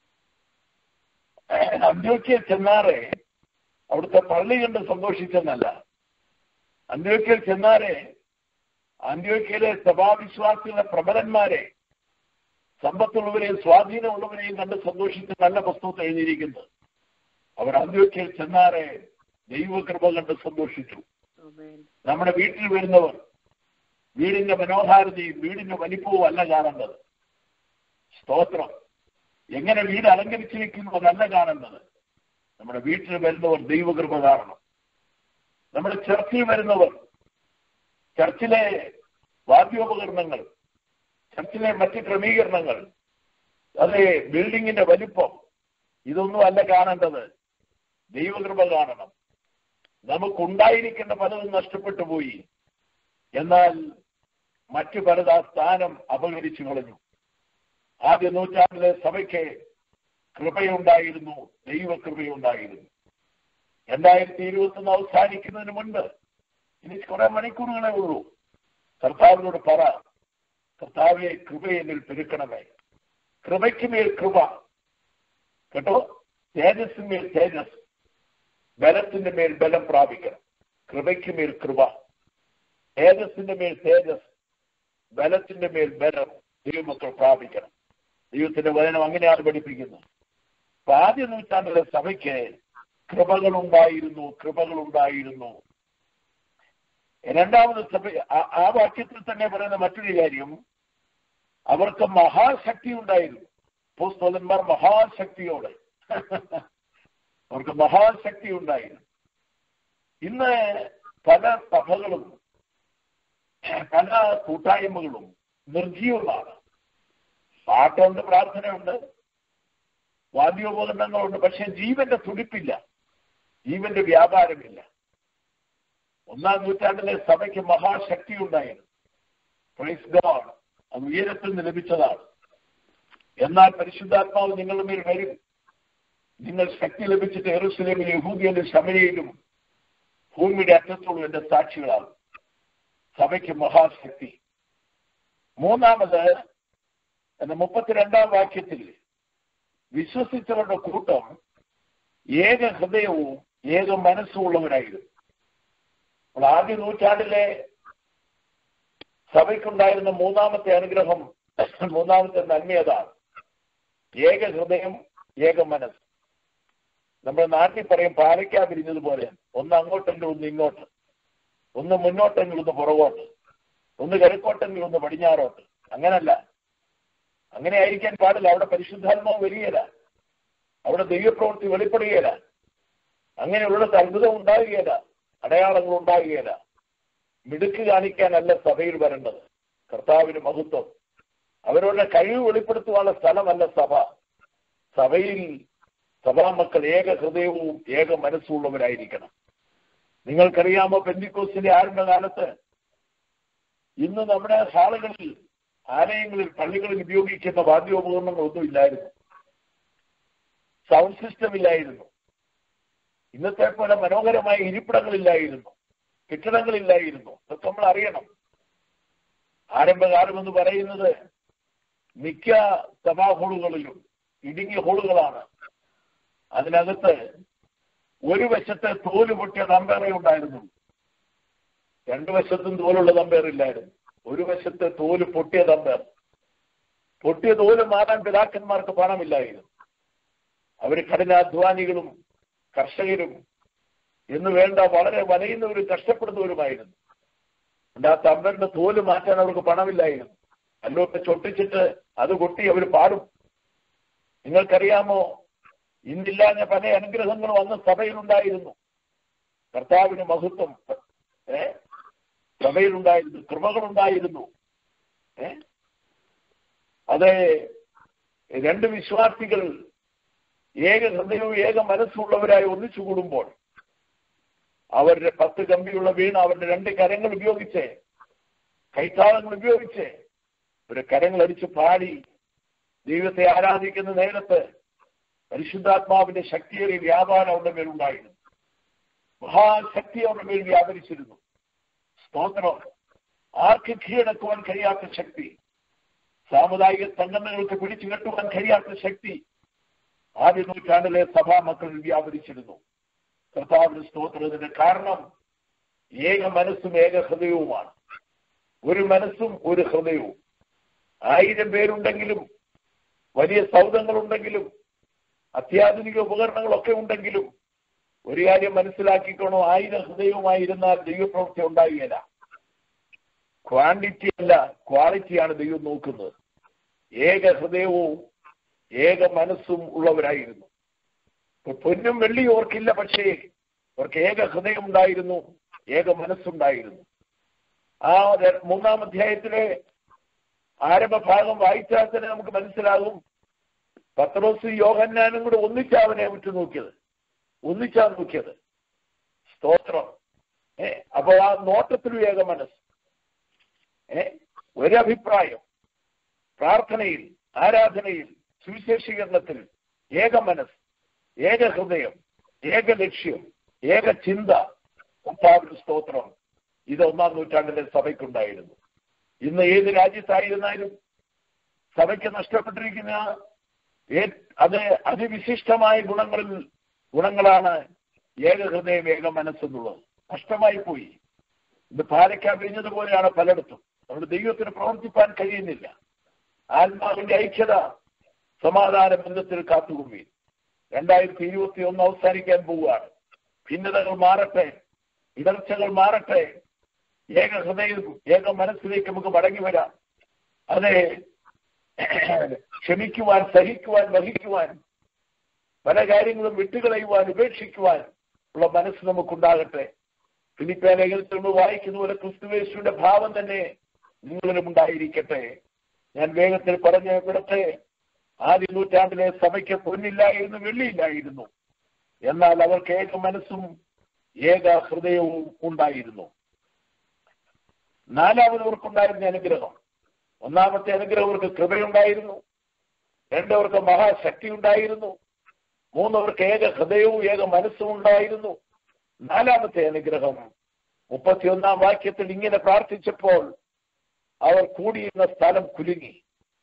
അന്ത്യോക്കിയ ചെന്നാറെ അവിടുത്തെ പള്ളി കണ്ട് സന്തോഷിച്ചെന്നല്ല അന്ത്യോക്കിയയിൽ ചെന്നാറെ അന്ത്യോക്കിയയിലെ സഭാവിശ്വാസികളുടെ പ്രബലന്മാരെ സമ്പത്തുള്ളവരെയും സ്വാധീനമുള്ളവരെയും കണ്ട് സന്തോഷിച്ച് നല്ല പുസ്തകത്തിൽ എഴുതിയിരിക്കുന്നത് അവർ അന്ത്യോക്കിയയിൽ ചെന്നാറെ ദൈവകൃപ കണ്ട് സന്തോഷിച്ചു നമ്മുടെ വീട്ടിൽ വരുന്നവർ വീടിന്റെ മനോഹാരിതയും വീടിന്റെ വലിപ്പവും അല്ല കാണേണ്ടത് സ്തോത്രം എങ്ങനെ വീട് അലങ്കരിച്ചിരിക്കുന്നു അതല്ല കാണേണ്ടത് നമ്മുടെ വീട്ടിൽ വരുന്നവർ ദൈവകൃപ കാണണം നമ്മുടെ ചർച്ചിൽ വരുന്നവർ ചർച്ചിലെ വാദ്യോപകരണങ്ങൾ ചർച്ചിലെ മറ്റ് ക്രമീകരണങ്ങൾ അതെ ബിൽഡിങ്ങിന്റെ വലിപ്പം ഇതൊന്നും അല്ല കാണേണ്ടത് ദൈവകൃപ കാണണം നമുക്കുണ്ടായിരിക്കേണ്ട പലതും നഷ്ടപ്പെട്ടു പോയി എന്നാൽ മറ്റു പലത് ആ സ്ഥാനം അപകരിച്ചു കളഞ്ഞു ആദ്യ നൂറ്റാണ്ടിലെ സഭയ്ക്ക് കൃപയുണ്ടായിരുന്നു ദൈവകൃപയുണ്ടായിരുന്നു രണ്ടായിരത്തി ഇരുപത്തൊന്ന് അവസാനിക്കുന്നതിന് മുൻപ് ഇനി കുറെ മണിക്കൂറുകളെ ഉള്ളൂ കർത്താവിനോട് പറ കർത്താവെ കൃപ എന്നിൽ പെരുക്കണമേ കൃപയ്ക്ക് മേൽ കൃപ കേട്ടോ തേജസ്സിന്മേൽ തേജസ് ബലത്തിന്റെ മേൽ ബലം പ്രാപിക്കണം കൃപയ്ക്ക് മേൽ കൃപ തേജസ്സിന്റെ മേൽ തേജസ് ബലത്തിന്റെ മേൽ ബലം ദൈവമക്കൾ പ്രാപിക്കണം ദൈവത്തിന്റെ വചനം അങ്ങനെയാണ് പഠിപ്പിക്കുന്നത് അപ്പൊ ആദ്യ നൂറ്റാണ്ടിലെ സഭയ്ക്ക് കൃപകളുണ്ടായിരുന്നു കൃപകളുണ്ടായിരുന്നു രണ്ടാമത് സഭ ആ- ആ വാക്യത്തിൽ തന്നെ പറയുന്ന മറ്റൊരു കാര്യം അവർക്ക് മഹാശക്തി ഉണ്ടായിരുന്നു പുസ്തകന്മാർ മഹാശക്തിയോടെ അവർക്ക് മഹാശക്തി ഉണ്ടായിരുന്നു ഇന്ന് പല സഭകളും പല കൂട്ടായ്മകളും നിർജീവമാണ് പാട്ടുണ്ട് പ്രാർത്ഥനയുണ്ട് വാദ്യോപകരണങ്ങളുണ്ട് പക്ഷെ ജീവന്റെ തുടിപ്പില്ല ജീവന്റെ വ്യാപാരമില്ല ഒന്നാം നൂറ്റാണ്ടിലെ സഭയ്ക്ക് മഹാശക്തി ഉണ്ടായിരുന്നു പ്രൈസ് ഗോഡ് അത് ഉയരത്തിൽ നിന്ന് ലഭിച്ചതാണ് എന്നാൽ പരിശുദ്ധാത്മാവ് നിങ്ങളുടെ മേൽ വരും നിങ്ങൾ ശക്തി ലഭിച്ചിട്ട് എറുസലേമിൽ യഹൂദിയിലും ശമരിയിലും ഭൂമിയുടെ അറ്റത്തോളം എന്റെ സാക്ഷികളാകും സഭയ്ക്ക് മഹാശക്തി മൂന്നാമത് എന്ന മുപ്പത്തിരണ്ടാം വാക്യത്തിൽ വിശ്വസിച്ചവരുടെ കൂട്ടം ഏക ഹൃദയവും ഏക മനസ്സുമുള്ളവരായിരുന്നു അപ്പോൾ ആദ്യ നൂറ്റാണ്ടിലെ സഭയ്ക്കുണ്ടായിരുന്ന മൂന്നാമത്തെ അനുഗ്രഹം മൂന്നാമത്തെ നന്മയതാണ് ഏക ഹൃദയം ഏക മനസ്സ് നമ്മുടെ നാട്ടിൽ പറയും പാലയ്ക്കാ പിരിഞ്ഞതുപോലെ ഒന്ന് അങ്ങോട്ടെങ്കിലും ഒന്ന് ഇങ്ങോട്ട് ഒന്ന് മുന്നോട്ടെങ്കിലും ഒന്ന് പുറകോട്ട് ഒന്ന് കിഴക്കോട്ടെങ്കിലും ഒന്ന് പടിഞ്ഞാറോട്ട് അങ്ങനല്ല അങ്ങനെ ആയിരിക്കാൻ പാടില്ല അവിടെ പരിശുദ്ധാത്മാവ് വരികയില്ല അവിടെ ദൈവപ്രവൃത്തി വെളിപ്പെടുകയില്ല അങ്ങനെയുള്ളിടത്ത് അത്ഭുതം ഉണ്ടാകുകയില്ല അടയാളങ്ങൾ ഉണ്ടാകുകയില്ല മിടുക്ക് കാണിക്കാനല്ല സഭയിൽ വരേണ്ടത് കർത്താവിന് മഹത്വം അവരുടെ കഴിവ് വെളിപ്പെടുത്തുവാനുള്ള സ്ഥലമല്ല സഭ സഭയിൽ സഭാമക്കൾ ഏക ഹൃദയവും ഏക മനസ്സുള്ളവരായിരിക്കണം നിങ്ങൾക്കറിയാമോ പെന്തിക്കോസിന്റെ ആരംഭകാലത്ത് ഇന്ന് നമ്മുടെ ഹാളുകളിൽ ആലയങ്ങളിൽ പള്ളികളിൽ ഉപയോഗിക്കുന്ന വാദ്യോപകരണങ്ങളൊന്നും ഇല്ലായിരുന്നു സൗണ്ട് സിസ്റ്റം ഇല്ലായിരുന്നു ഇന്നത്തെ പോലെ മനോഹരമായ ഇരിപ്പിടങ്ങളില്ലായിരുന്നു കെട്ടിടങ്ങളില്ലായിരുന്നു ഇതൊക്കെ നമ്മൾ അറിയണം ആരംഭകാലം എന്ന് പറയുന്നത് മിക്ക സഭാ ഹോളുകളിലും ഇടുങ്ങിയ ഹോളുകളാണ് അതിനകത്ത് ഒരു വശത്തെ തോല് പൊട്ടിയ തമ്പേറ ഉണ്ടായിരുന്നു രണ്ടു വശത്തും തോലുള്ള തമ്പേർ ഇല്ലായിരുന്നു ഒരു വശത്തെ തോല് പൊട്ടിയ തമ്പേർ പൊട്ടിയ തോല് മാറാൻ പിതാക്കന്മാർക്ക് പണമില്ലായിരുന്നു അവർ കഠിനാധ്വാനികളും കർഷകരും എന്ന് വേണ്ട വളരെ വലയുന്നവരും കഷ്ടപ്പെടുന്നവരുമായിരുന്നു അതുകൊണ്ട് ആ തമ്പറിന്റെ തോല് മാറ്റാൻ അവർക്ക് പണമില്ലായിരുന്നു അല്ലൊക്കെ ചൊട്ടിച്ചിട്ട് അത് കൊട്ടി അവർ പാടും നിങ്ങൾക്കറിയാമോ ഇന്നില്ലാഞ്ഞ പല അനുഗ്രഹങ്ങളും അന്ന് സഭയിലുണ്ടായിരുന്നു കർത്താവിന് മഹത്വം ഏ സഭയിലുണ്ടായിരുന്നു കൃപകളുണ്ടായിരുന്നു ഏ അത് രണ്ട് വിശ്വാസികൾ ഏക ഹൃദയവും ഏക മനസ്സുള്ളവരായി ഒന്നിച്ചു കൂടുമ്പോൾ അവരുടെ പത്ത് കമ്പിയുള്ള വീണ് അവരുടെ രണ്ട് കരങ്ങൾ ഉപയോഗിച്ച് കൈത്താളങ്ങൾ ഉപയോഗിച്ച് ഒരു കരങ്ങൾ അടിച്ച് പാടി ദൈവത്തെ ആരാധിക്കുന്ന നേരത്ത് പരിശുദ്ധാത്മാവിന്റെ ശക്തിയേറിയ വ്യാപാരം അവരുടെ മേലുണ്ടായിരുന്നു മഹാശക്തി അവരുടെ മേൽ വ്യാപരിച്ചിരുന്നു സ്തോത്രം ആർക്ക് കീഴടക്കുവാൻ കഴിയാത്ത ശക്തി സാമുദായിക സംഘടനകൾക്ക് പിടിച്ചു കെട്ടുവാൻ കഴിയാത്ത ശക്തി ആദ്യ നൂറ്റാണ്ടിലെ സഭാ മക്കളിൽ വ്യാപരിച്ചിരുന്നു കർത്താവിന് സ്തോത്രത്തിന് കാരണം ഏക മനസ്സും ഏക ഹൃദയവുമാണ് ഒരു മനസ്സും ഒരു ഹൃദയവും ആയിരം പേരുണ്ടെങ്കിലും വലിയ സൗദങ്ങളുണ്ടെങ്കിലും അത്യാധുനിക ഉപകരണങ്ങളൊക്കെ ഉണ്ടെങ്കിലും ഒരു കാര്യം മനസ്സിലാക്കിക്കണോ ആയിരം ഹൃദയവുമായിരുന്നാൽ ദൈവപ്രവൃത്തി ഉണ്ടാകുകയില്ല ക്വാണ്ടിറ്റി അല്ല ക്വാളിറ്റിയാണ് ദൈവം നോക്കുന്നത് ഏക ഹൃദയവും ഏക മനസ്സും ഉള്ളവരായിരുന്നു ഇപ്പൊ പൊന്നും വെള്ളിയും ഓർക്കില്ല പക്ഷേ അവർക്ക് ഏക ഹൃദയം ഉണ്ടായിരുന്നു ഏക മനസ്സുണ്ടായിരുന്നു ആ ര- മൂന്നാം അധ്യായത്തിലെ ആരംഭ ഭാഗം വായിച്ചാൽ തന്നെ നമുക്ക് മനസ്സിലാകും പത്രോസ് യോഹന്നാനും കൂടെ ഒന്നിച്ചാ അവനെ ഉറ്റുനോക്കിയത് ഒന്നിച്ചാ നോക്കിയത് സ്തോത്രം ഏ അപ്പോൾ ആ നോട്ടത്തിലും ഏക മനസ്സ് ഏ ഒരഭിപ്രായം പ്രാർത്ഥനയിൽ ആരാധനയിൽ സുവിശേഷീകരണത്തിൽ ഏക മനസ്സ് ഏക ഹൃദയം ഏക ലക്ഷ്യം ഏക ചിന്ത കർത്താവിന്റെ സ്തോത്രം ഇത് ഒന്നാം നൂറ്റാണ്ടിലെ സഭയ്ക്കുണ്ടായിരുന്നു ഇന്ന് ഏത് രാജ്യത്തായിരുന്നാലും സഭയ്ക്ക് നഷ്ടപ്പെട്ടിരിക്കുന്ന ഏ- അത് അതിവിശിഷ്ടമായ ഗുണങ്ങളിൽ ഗുണങ്ങളാണ് ഏക ഹൃദയം ഏക മനസ്സെന്നുള്ളത് നഷ്ടമായി പോയി ഇത് പാലയ്ക്കാൻ പിരിഞ്ഞതുപോലെയാണ് പലയിടത്തും നമ്മുടെ ദൈവത്തിന് പ്രവർത്തിപ്പാൻ കഴിയുന്നില്ല ആത്മാവിന്റെ ഐക്യത സമാധാന ബന്ധത്തിൽ കാത്തുകൊള്ളി രണ്ടായിരത്തി ഇരുപത്തി ഒന്ന് അവസാനിക്കാൻ പോവുകയാണ് ഭിന്നതകൾ മാറട്ടെ ഇടർച്ചകൾ മാറട്ടെ ഏക ഹൃദയം ഏക മനസ്സിലേക്ക് നമുക്ക് മടങ്ങി വരാം അതെ ക്ഷമിക്കുവാൻ സഹിക്കുവാൻ വഹിക്കുവാൻ പല കാര്യങ്ങളും വിട്ടുകളയുവാൻ ഉപേക്ഷിക്കുവാൻ ഉള്ള മനസ്സ് നമുക്കുണ്ടാകട്ടെ ഫിലിപ്പ ലേഖനത്തിൽ നമ്മൾ വായിക്കുന്ന പോലെ ക്രിസ്തുവേശുവിന്റെ ഭാവം തന്നെ നിങ്ങളിലും ഉണ്ടായിരിക്കട്ടെ ഞാൻ വേഗത്തിൽ പറഞ്ഞ ഇവിടത്തെ ആദ്യ നൂറ്റാണ്ടിലെ സഭയ്ക്ക് പൊന്നില്ലായിരുന്നു വെള്ളിയില്ലായിരുന്നു എന്നാൽ അവർക്ക് ഏക മനസ്സും ഏക ഹൃദയവും ഉണ്ടായിരുന്നു നാലാമത് അവർക്കുണ്ടായിരുന്ന അനുഗ്രഹം ഒന്നാമത്തെ അനുഗ്രഹം അവർക്ക് കൃപയുണ്ടായിരുന്നു രണ്ടവർക്ക് മഹാശക്തി ഉണ്ടായിരുന്നു മൂന്നവർക്ക് ഏക ഹൃദയവും ഏക മനസ്സും ഉണ്ടായിരുന്നു നാലാമത്തെ അനുഗ്രഹം മുപ്പത്തിയൊന്നാം വാക്യത്തിൽ ഇങ്ങനെ പ്രാർത്ഥിച്ചപ്പോൾ അവർ കൂടിയിരുന്ന സ്ഥലം കുലുങ്ങി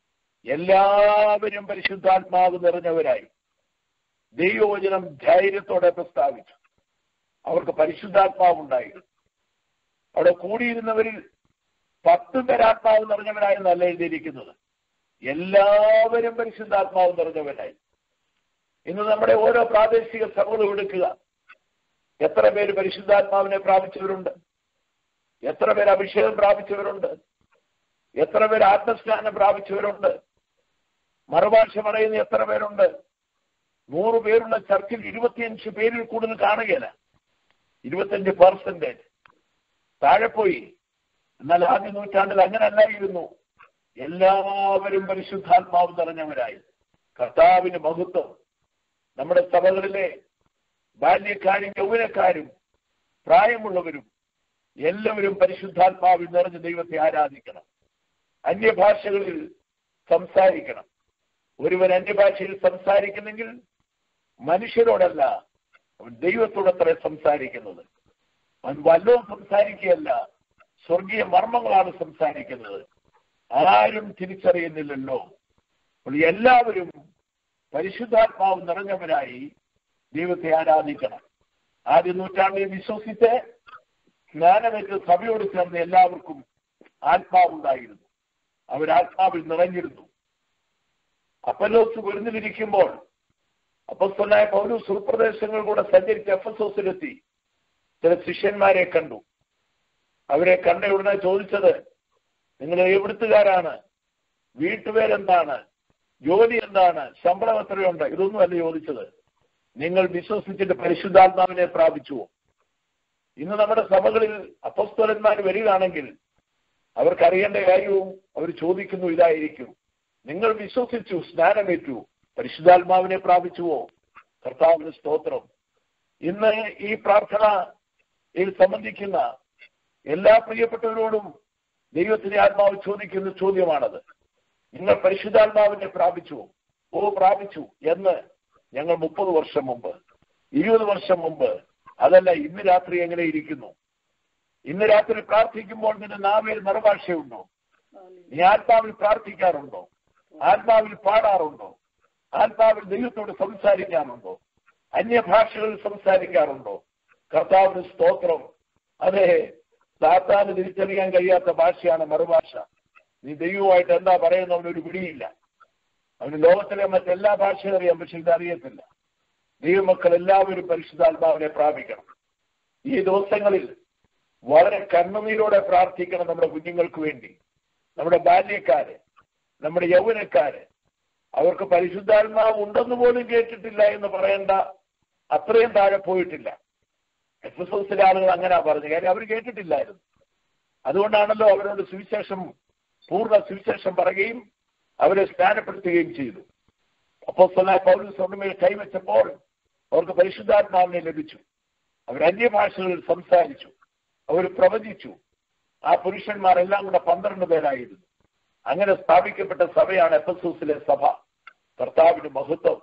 എല്ലാവരും പരിശുദ്ധാത്മാവ് നിറഞ്ഞവരായി ദൈവവചനം ധൈര്യത്തോടെ പ്രസ്താവിച്ചു അവർക്ക് പരിശുദ്ധാത്മാവ് ഉണ്ടായിരുന്നു അവിടെ കൂടിയിരുന്നവരിൽ പത്ത് പേരാത്മാവ് നിറഞ്ഞവരായെന്നല്ല എഴുതിയിരിക്കുന്നത് എല്ലാവരും പരിശുദ്ധാത്മാവ് നിറഞ്ഞവരായി ഇന്ന് നമ്മുടെ ഓരോ പ്രാദേശിക സഭകളും എടുക്കുക എത്ര പേര് പരിശുദ്ധാത്മാവിനെ പ്രാപിച്ചവരുണ്ട് എത്ര പേര് അഭിഷേകം പ്രാപിച്ചവരുണ്ട് എത്ര പേര് ആത്മസ്നാനം പ്രാപിച്ചവരുണ്ട് മറുഭാഷ പറയുന്ന എത്ര പേരുണ്ട് നൂറ് പേരുള്ള ചർച്ചിൽ ഇരുപത്തിയഞ്ച് പേരിൽ കൂടുതൽ കാണുകയില്ല ഇരുപത്തിയഞ്ച് പെർസെന്റേജ് താഴെ പോയി എന്നാൽ ആദ്യ നൂറ്റാണ്ടിൽ അങ്ങനെ അല്ലായിരുന്നു എല്ലാവരും പരിശുദ്ധാത്മാവ് നിറഞ്ഞവരായി കർത്താവിന് മഹത്വം നമ്മുടെ സഭകളിലെ ബാല്യക്കാരും യൗവനക്കാരും പ്രായമുള്ളവരും എല്ലാവരും പരിശുദ്ധാത്മാവിൽ നിറഞ്ഞ ദൈവത്തെ ആരാധിക്കണം അന്യഭാഷകളിൽ സംസാരിക്കണം ഒരുവൻ അന്യഭാഷയിൽ സംസാരിക്കുന്നെങ്കിൽ മനുഷ്യരോടല്ല അവൻ ദൈവത്തോടത്ര സംസാരിക്കുന്നത് അവൻ വല്ലതും സംസാരിക്കുകയല്ല സ്വർഗീയ മർമ്മങ്ങളാണ് സംസാരിക്കുന്നത് ആരും തിരിച്ചറിയുന്നില്ലല്ലോ അപ്പോൾ എല്ലാവരും പരിശുദ്ധാത്മാവ് നിറഞ്ഞവരായി ദൈവത്തെ ആരാധിക്കണം ആദ്യ നൂറ്റാണ്ടിൽ വിശ്വസിച്ച് ജ്ഞാനമേറ്റ് സഭയോട് ചേർന്ന് എല്ലാവർക്കും ആത്മാവുണ്ടായിരുന്നു അവർ ആത്മാവിൽ നിറഞ്ഞിരുന്നു അപ്പലോസ് വിരുന്നിലിരിക്കുമ്പോൾ അപ്പസ്തനായ പൗരൂസ് ഉൾപ്രദേശങ്ങൾ കൂടെ സഞ്ചരിച്ച് എഫസോസിലെത്തി ചില ശിഷ്യന്മാരെ കണ്ടു അവരെ കണ്ട ഉടനെ ചോദിച്ചത് നിങ്ങൾ എവിടുത്തുകാരാണ് വീട്ടുപേരെന്താണ് ജോലി എന്താണ് ശമ്പളം എത്രയുണ്ട് ഇതൊന്നുമല്ല ചോദിച്ചത് നിങ്ങൾ വിശ്വസിച്ചിട്ട് പരിശുദ്ധാത്മാവിനെ പ്രാപിച്ചുവോ ഇന്ന് നമ്മുടെ സഭകളിൽ അപ്പസ്തോലന്മാർ വരികയാണെങ്കിൽ അവർക്കറിയേണ്ട കാര്യവും അവർ ചോദിക്കുന്നു ഇതായിരിക്കും നിങ്ങൾ വിശ്വസിച്ചു സ്നാനമേറ്റു പരിശുദ്ധാത്മാവിനെ പ്രാപിച്ചുവോ കർത്താവിന് സ്തോത്രം ഇന്ന് ഈ പ്രാർത്ഥനയിൽ സംബന്ധിക്കുന്ന എല്ലാ പ്രിയപ്പെട്ടവരോടും ദൈവത്തിന്റെ ആത്മാവ് ചോദിക്കുന്ന ചോദ്യമാണത് നിങ്ങൾ പരിശുദ്ധാത്മാവിനെ പ്രാപിച്ചുവോ ഓ പ്രാപിച്ചു എന്ന് ഞങ്ങൾ മുപ്പത് വർഷം മുമ്പ് ഇരുപത് വർഷം മുമ്പ് അതല്ല ഇന്ന് രാത്രി എങ്ങനെ ഇരിക്കുന്നു ഇന്ന് രാത്രി പ്രാർത്ഥിക്കുമ്പോൾ നിന്റെ നാവിൽ മറുഭാഷയുണ്ടോ നീ ആത്മാവിൽ പ്രാർത്ഥിക്കാറുണ്ടോ ആത്മാവിൽ പാടാറുണ്ടോ ആത്മാവിൽ ദൈവത്തോട് സംസാരിക്കാറുണ്ടോ അന്യഭാഷകളിൽ സംസാരിക്കാറുണ്ടോ കർത്താവിന് സ്തോത്രം അതെ സാത്താന് തിരിച്ചറിയാൻ കഴിയാത്ത ഭാഷയാണ് മറുഭാഷ നീ ദൈവമായിട്ട് എന്താ പറയുന്ന അവനൊരു പിടിയില്ല അവന് ലോകത്തിലെ മറ്റെല്ലാ ഭാഷയും അറിയാം പക്ഷെ ഇതറിയത്തില്ല ദൈവമക്കൾ എല്ലാവരും പരിശുദ്ധാത്മാവിനെ പ്രാപിക്കണം ഈ ദിവസങ്ങളിൽ വളരെ കണ്ണുനീരോടെ പ്രാർത്ഥിക്കണം നമ്മുടെ കുഞ്ഞുങ്ങൾക്ക് വേണ്ടി നമ്മുടെ ബാല്യക്കാര് നമ്മുടെ യൗവനക്കാര് അവർക്ക് പരിശുദ്ധാത്മാവ് ഉണ്ടെന്ന് പോലും കേട്ടിട്ടില്ല എന്ന് പറയേണ്ട അത്രയും താഴെ പോയിട്ടില്ല എഫ് എസ് എസിലെ ആളുകൾ അങ്ങനെ പറഞ്ഞു കാര്യം അവർ കേട്ടിട്ടില്ലായിരുന്നു അതുകൊണ്ടാണല്ലോ അവരോട് സുവിശേഷം പൂർണ്ണ സുവിശേഷം പറയുകയും അവരെ സ്നാനപ്പെടുത്തുകയും ചെയ്തു അപ്പോൾ പൗരസ് ഒന്നുമേൽ കൈവച്ചപ്പോൾ അവർക്ക് പരിശുദ്ധാത്മാവിനെ ലഭിച്ചു അവർ അന്യഭാഷകളിൽ സംസാരിച്ചു അവർ പ്രവചിച്ചു ആ പുരുഷന്മാരെല്ലാം കൂടെ പന്ത്രണ്ട് പേരായിരുന്നു അങ്ങനെ സ്ഥാപിക്കപ്പെട്ട സഭയാണ് എഫസൂസിലെ സഭ കർത്താവിന് മഹത്വം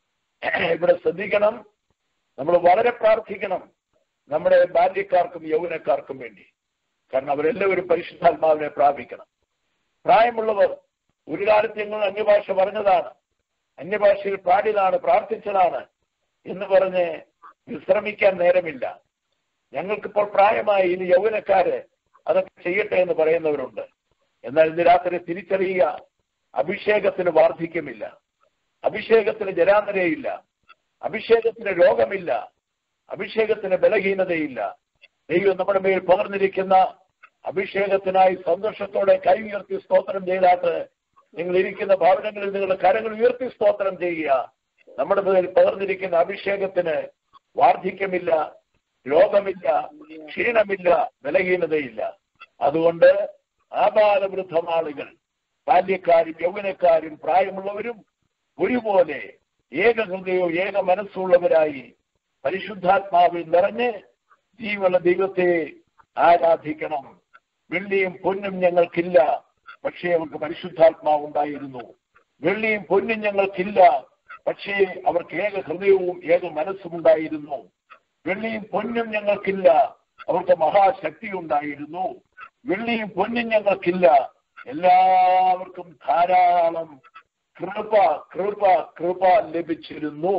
ഇവിടെ ശ്രദ്ധിക്കണം നമ്മൾ വളരെ പ്രാർത്ഥിക്കണം നമ്മുടെ ബാല്യക്കാർക്കും യൗവനക്കാർക്കും വേണ്ടി കാരണം അവരെല്ലാവരും പരിശുദ്ധാത്മാവിനെ പ്രാപിക്കണം പ്രായമുള്ളവർ ഒരു കാലത്ത് ഞങ്ങൾ അന്യഭാഷ പറഞ്ഞതാണ് അന്യഭാഷയിൽ പാടിയതാണ് പ്രാർത്ഥിച്ചതാണ് എന്ന് പറഞ്ഞ് വിശ്രമിക്കാൻ നേരമില്ല ഞങ്ങൾക്കിപ്പോൾ പ്രായമായി ഇനി യൗവനക്കാര് അതൊക്കെ ചെയ്യട്ടെ എന്ന് പറയുന്നവരുണ്ട് എന്നാൽ ഇന്ന് രാത്രി തിരിച്ചറിയുക അഭിഷേകത്തിന് വാർദ്ധക്യമില്ല അഭിഷേകത്തിന് ജരാന്തരയില്ല അഭിഷേകത്തിന് രോഗമില്ല അഭിഷേകത്തിന് ബലഹീനതയില്ല ദൈവം നമ്മുടെ മേൽ പകർന്നിരിക്കുന്ന അഭിഷേകത്തിനായി സന്തോഷത്തോടെ കൈ ഉയർത്തി സ്തോത്രം ചെയ്താട്ട് നിങ്ങൾ ഇരിക്കുന്ന ഭവനങ്ങളിൽ നിങ്ങളുടെ കരങ്ങൾ ഉയർത്തി സ്തോത്രം ചെയ്യുക നമ്മുടെ മേൽ പകർന്നിരിക്കുന്ന അഭിഷേകത്തിന് വാർദ്ധക്യമില്ല രോഗമില്ല ക്ഷീണമില്ല ബലഹീനതയില്ല അതുകൊണ്ട് ആപാലവൃദ്ധമാളുകൾ ബാല്യക്കാരും യൗവനക്കാരും പ്രായമുള്ളവരും ഒരുപോലെ ഏക ഹൃദയവും ഏക മനസ്സുള്ളവരായി പരിശുദ്ധാത്മാവിൽ നിറഞ്ഞ് ജീവനുള്ള ദൈവത്തെ ആരാധിക്കണം വെള്ളിയും പൊന്നും ഞങ്ങൾക്കില്ല പക്ഷേ അവർക്ക് പരിശുദ്ധാത്മാവ് ഉണ്ടായിരുന്നു വെള്ളിയും പൊന്നും ഞങ്ങൾക്കില്ല പക്ഷേ അവർക്ക് ഏക ഹൃദയവും ഏക മനസ്സും ഉണ്ടായിരുന്നു വെള്ളിയും പൊന്നും ഞങ്ങൾക്കില്ല അവർക്ക് മഹാശക്തി ഉണ്ടായിരുന്നു വെള്ളിയും പൊന്നും ഞങ്ങൾക്കില്ല എല്ലാവർക്കും ധാരാളം കൃപ കൃപ കൃപ ലഭിച്ചിരുന്നു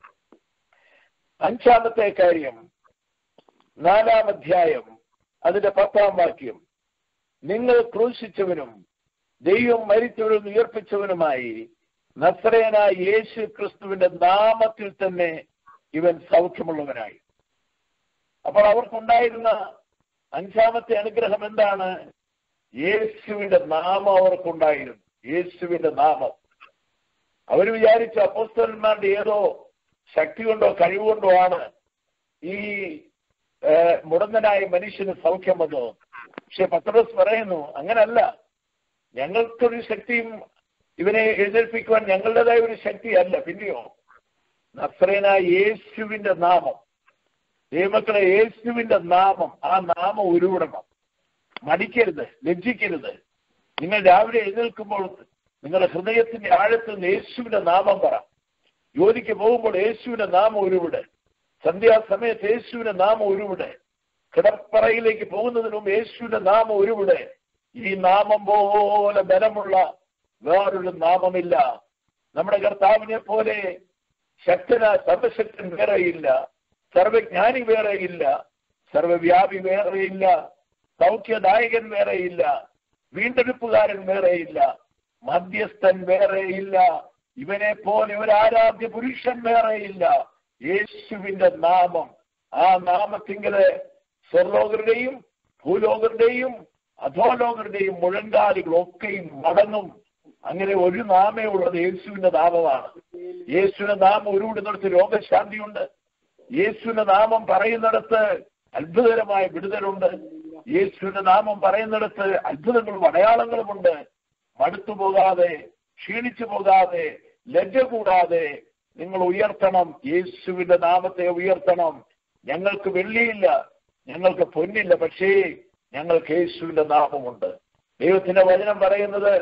അഞ്ചാമത്തെ കാര്യം നാലാം അധ്യായം അതിന്റെ പത്താം വാക്യം നിങ്ങൾ ക്രൂശിച്ചവനും ദൈവം മരിച്ചവരും ഉയർപ്പിച്ചവനുമായി നസ്രയനായ യേശു ക്രിസ്തുവിന്റെ നാമത്തിൽ തന്നെ ഇവൻ സൗഖ്യമുള്ളവനായി അപ്പോൾ അവർക്കുണ്ടായിരുന്ന അഞ്ചാമത്തെ അനുഗ്രഹം എന്താണ് യേശുവിന്റെ നാമം അവർക്കുണ്ടായിരുന്നു യേശുവിന്റെ നാമം അവർ വിചാരിച്ച അപ്പോസ്തലന്മാരുടെ ഏതോ ശക്തി കൊണ്ടോ കഴിവുകൊണ്ടോ ആണ് ഈ ഏഹ്, മുടന്തനായ മനുഷ്യന് സൗഖ്യം വന്നത് പക്ഷെ പത്രോസ് പറയുന്നു അങ്ങനല്ല ഞങ്ങൾക്കൊരു ശക്തിയും ഇവനെ എഴുന്നേൽപ്പിക്കുവാൻ ഞങ്ങളുടേതായ ഒരു ശക്തിയല്ല പിന്നെയോ നസ്രേനായ യേശുവിന്റെ നാമം ദൈവമക്കളെ യേശുവിന്റെ നാമം ആ നാമം ഉരുവിടണം മടിക്കരുത് ലജ്ജിക്കരുത് നിങ്ങൾ രാവിലെ എഴുന്നേൽക്കുമ്പോൾ നിങ്ങളുടെ ഹൃദയത്തിന്റെ ആഴത്തിൽ നിന്ന് യേശുവിന്റെ നാമം പറ ജോലിക്ക് പോകുമ്പോൾ യേശുവിന്റെ നാമം ഉരുവിടെ സന്ധ്യാസമയത്ത് യേശുവിന്റെ നാമം ഉരുവിടെ കിടപ്പറയിലേക്ക് പോകുന്നതിന് മുമ്പ് യേശുവിന്റെ നാമം ഉരുവിടെ ഈ നാമം പോലെ ബലമുള്ള വേറൊരു നാമമില്ല നമ്മുടെ കർത്താവിനെ പോലെ ശക്തന സർവശക്തൻ വേറെയില്ല സർവജ്ഞാനി വേറെയില്ല സർവവ്യാപി വേറെയില്ല സൗഖ്യദായകൻ വേറെയില്ല വീണ്ടെടുപ്പുകാരൻ വേറെയില്ല മധ്യസ്ഥൻ വേറെയില്ല ഇവനെ പോലെ ഒരു ആരാധ്യ പുരുഷൻ വേറെയില്ല യേശുവിന്റെ നാമം ആ നാമത്തിങ്കല് സ്വർലോകരുടെയും ഭൂലോകരുടെയും അധോലോകരുടെയും മുഴങ്കാലുകളൊക്കെയും മടങ്ങും അങ്ങനെ ഒരു നാമേ ഉള്ളത് യേശുവിന്റെ നാമമാണ് യേശുവിന്റെ നാമം ഉരുവിടുന്നിടത്ത് രോഗശാന്തിയുണ്ട് യേശുവിന്റെ നാമം പറയുന്നിടത്ത് അത്ഭുതകരമായ വിടുതലുണ്ട് യേശുവിന്റെ നാമം പറയുന്നിടത്ത് അത്ഭുതങ്ങളും അടയാളങ്ങളുമുണ്ട് മടുത്തു പോകാതെ ക്ഷീണിച്ചു പോകാതെ ലജ്ജ കൂടാതെ നിങ്ങൾ ഉയർത്തണം യേശുവിന്റെ നാമത്തെ ഉയർത്തണം ഞങ്ങൾക്ക് വെള്ളിയില്ല ഞങ്ങൾക്ക് പൊന്നില്ല പക്ഷേ ഞങ്ങൾക്ക് യേശുവിന്റെ നാമമുണ്ട് ദൈവത്തിന്റെ വചനം പറയുന്നത്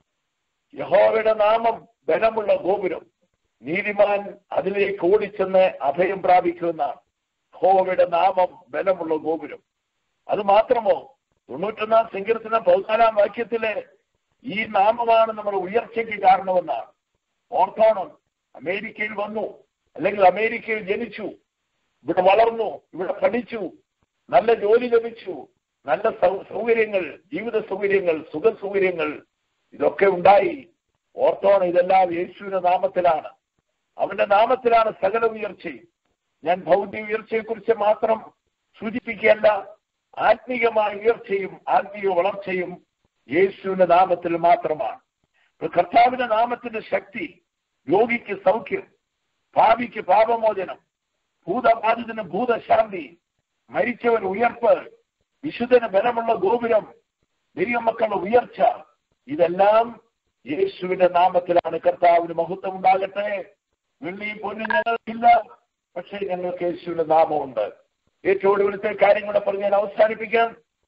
യഹോവയുടെ നാമം ബലമുള്ള ഗോപുരം നീതിമാൻ അതിലേക്ക് ഓടിച്ചെന്ന് അഭയം പ്രാപിക്കുമെന്നാണ് യഹോവയുടെ നാമം ബലമുള്ള ഗോപുരം അത് മാത്രമോ തൊണ്ണൂറ്റൊന്നാം സങ്കീർത്തന പതിനാലാം വാക്യത്തിലെ ഈ നാമമാണ് നമ്മുടെ ഉയർച്ചയ്ക്ക് കാരണമെന്നാണ് ഓർത്തോണം അമേരിക്കയിൽ വന്നു അല്ലെങ്കിൽ അമേരിക്കയിൽ ജനിച്ചു ഇവിടെ വളർന്നു ഇവിടെ പഠിച്ചു നല്ല ജോലി ലഭിച്ചു നല്ല സൗ- സൗകര്യങ്ങൾ ജീവിത സൗകര്യങ്ങൾ സുഖ സൗകര്യങ്ങൾ ഇതൊക്കെ ഉണ്ടായി ഓർത്തോണം ഇതെല്ലാം യേശുവിന്റെ നാമത്തിലാണ് അവന്റെ നാമത്തിലാണ് സകല ഉയർച്ചയും ഞാൻ ഭൗതിക ഉയർച്ചയെക്കുറിച്ച് മാത്രം സൂചിപ്പിക്കുകയല്ല ആത്മീയമായ ഉയർച്ചയും ആത്മീയ വളർച്ചയും യേശുവിന്റെ നാമത്തിൽ മാത്രമാണ് അപ്പോൾ കർത്താവിന്റെ നാമത്തിന്റെ ശക്തി രോഗിക്ക് സൗഖ്യം ഭാവിക്ക് പാപമോചനം ഭൂതബാധിതന് ഭൂതശാന്തി മരിച്ചവൻ ഉയർപ്പ് വിശുദ്ധന് ബലമുള്ള ഗോപുരം ദൈവമക്കളുടെ ഉയർച്ച ഇതെല്ലാം യേശുവിന്റെ നാമത്തിലാണ് കർത്താവിന് മഹത്വം ഉണ്ടാകട്ടെ വെള്ളിയും പൊന്നും ഞങ്ങൾക്കില്ല പക്ഷേ ഞങ്ങൾക്ക് യേശുവിന്റെ നാമമുണ്ട് ഏറ്റവും ഒടുവിലത്തെ കാര്യം കൂടെ പറഞ്ഞ് ഞാൻ അവസാനിപ്പിക്കാം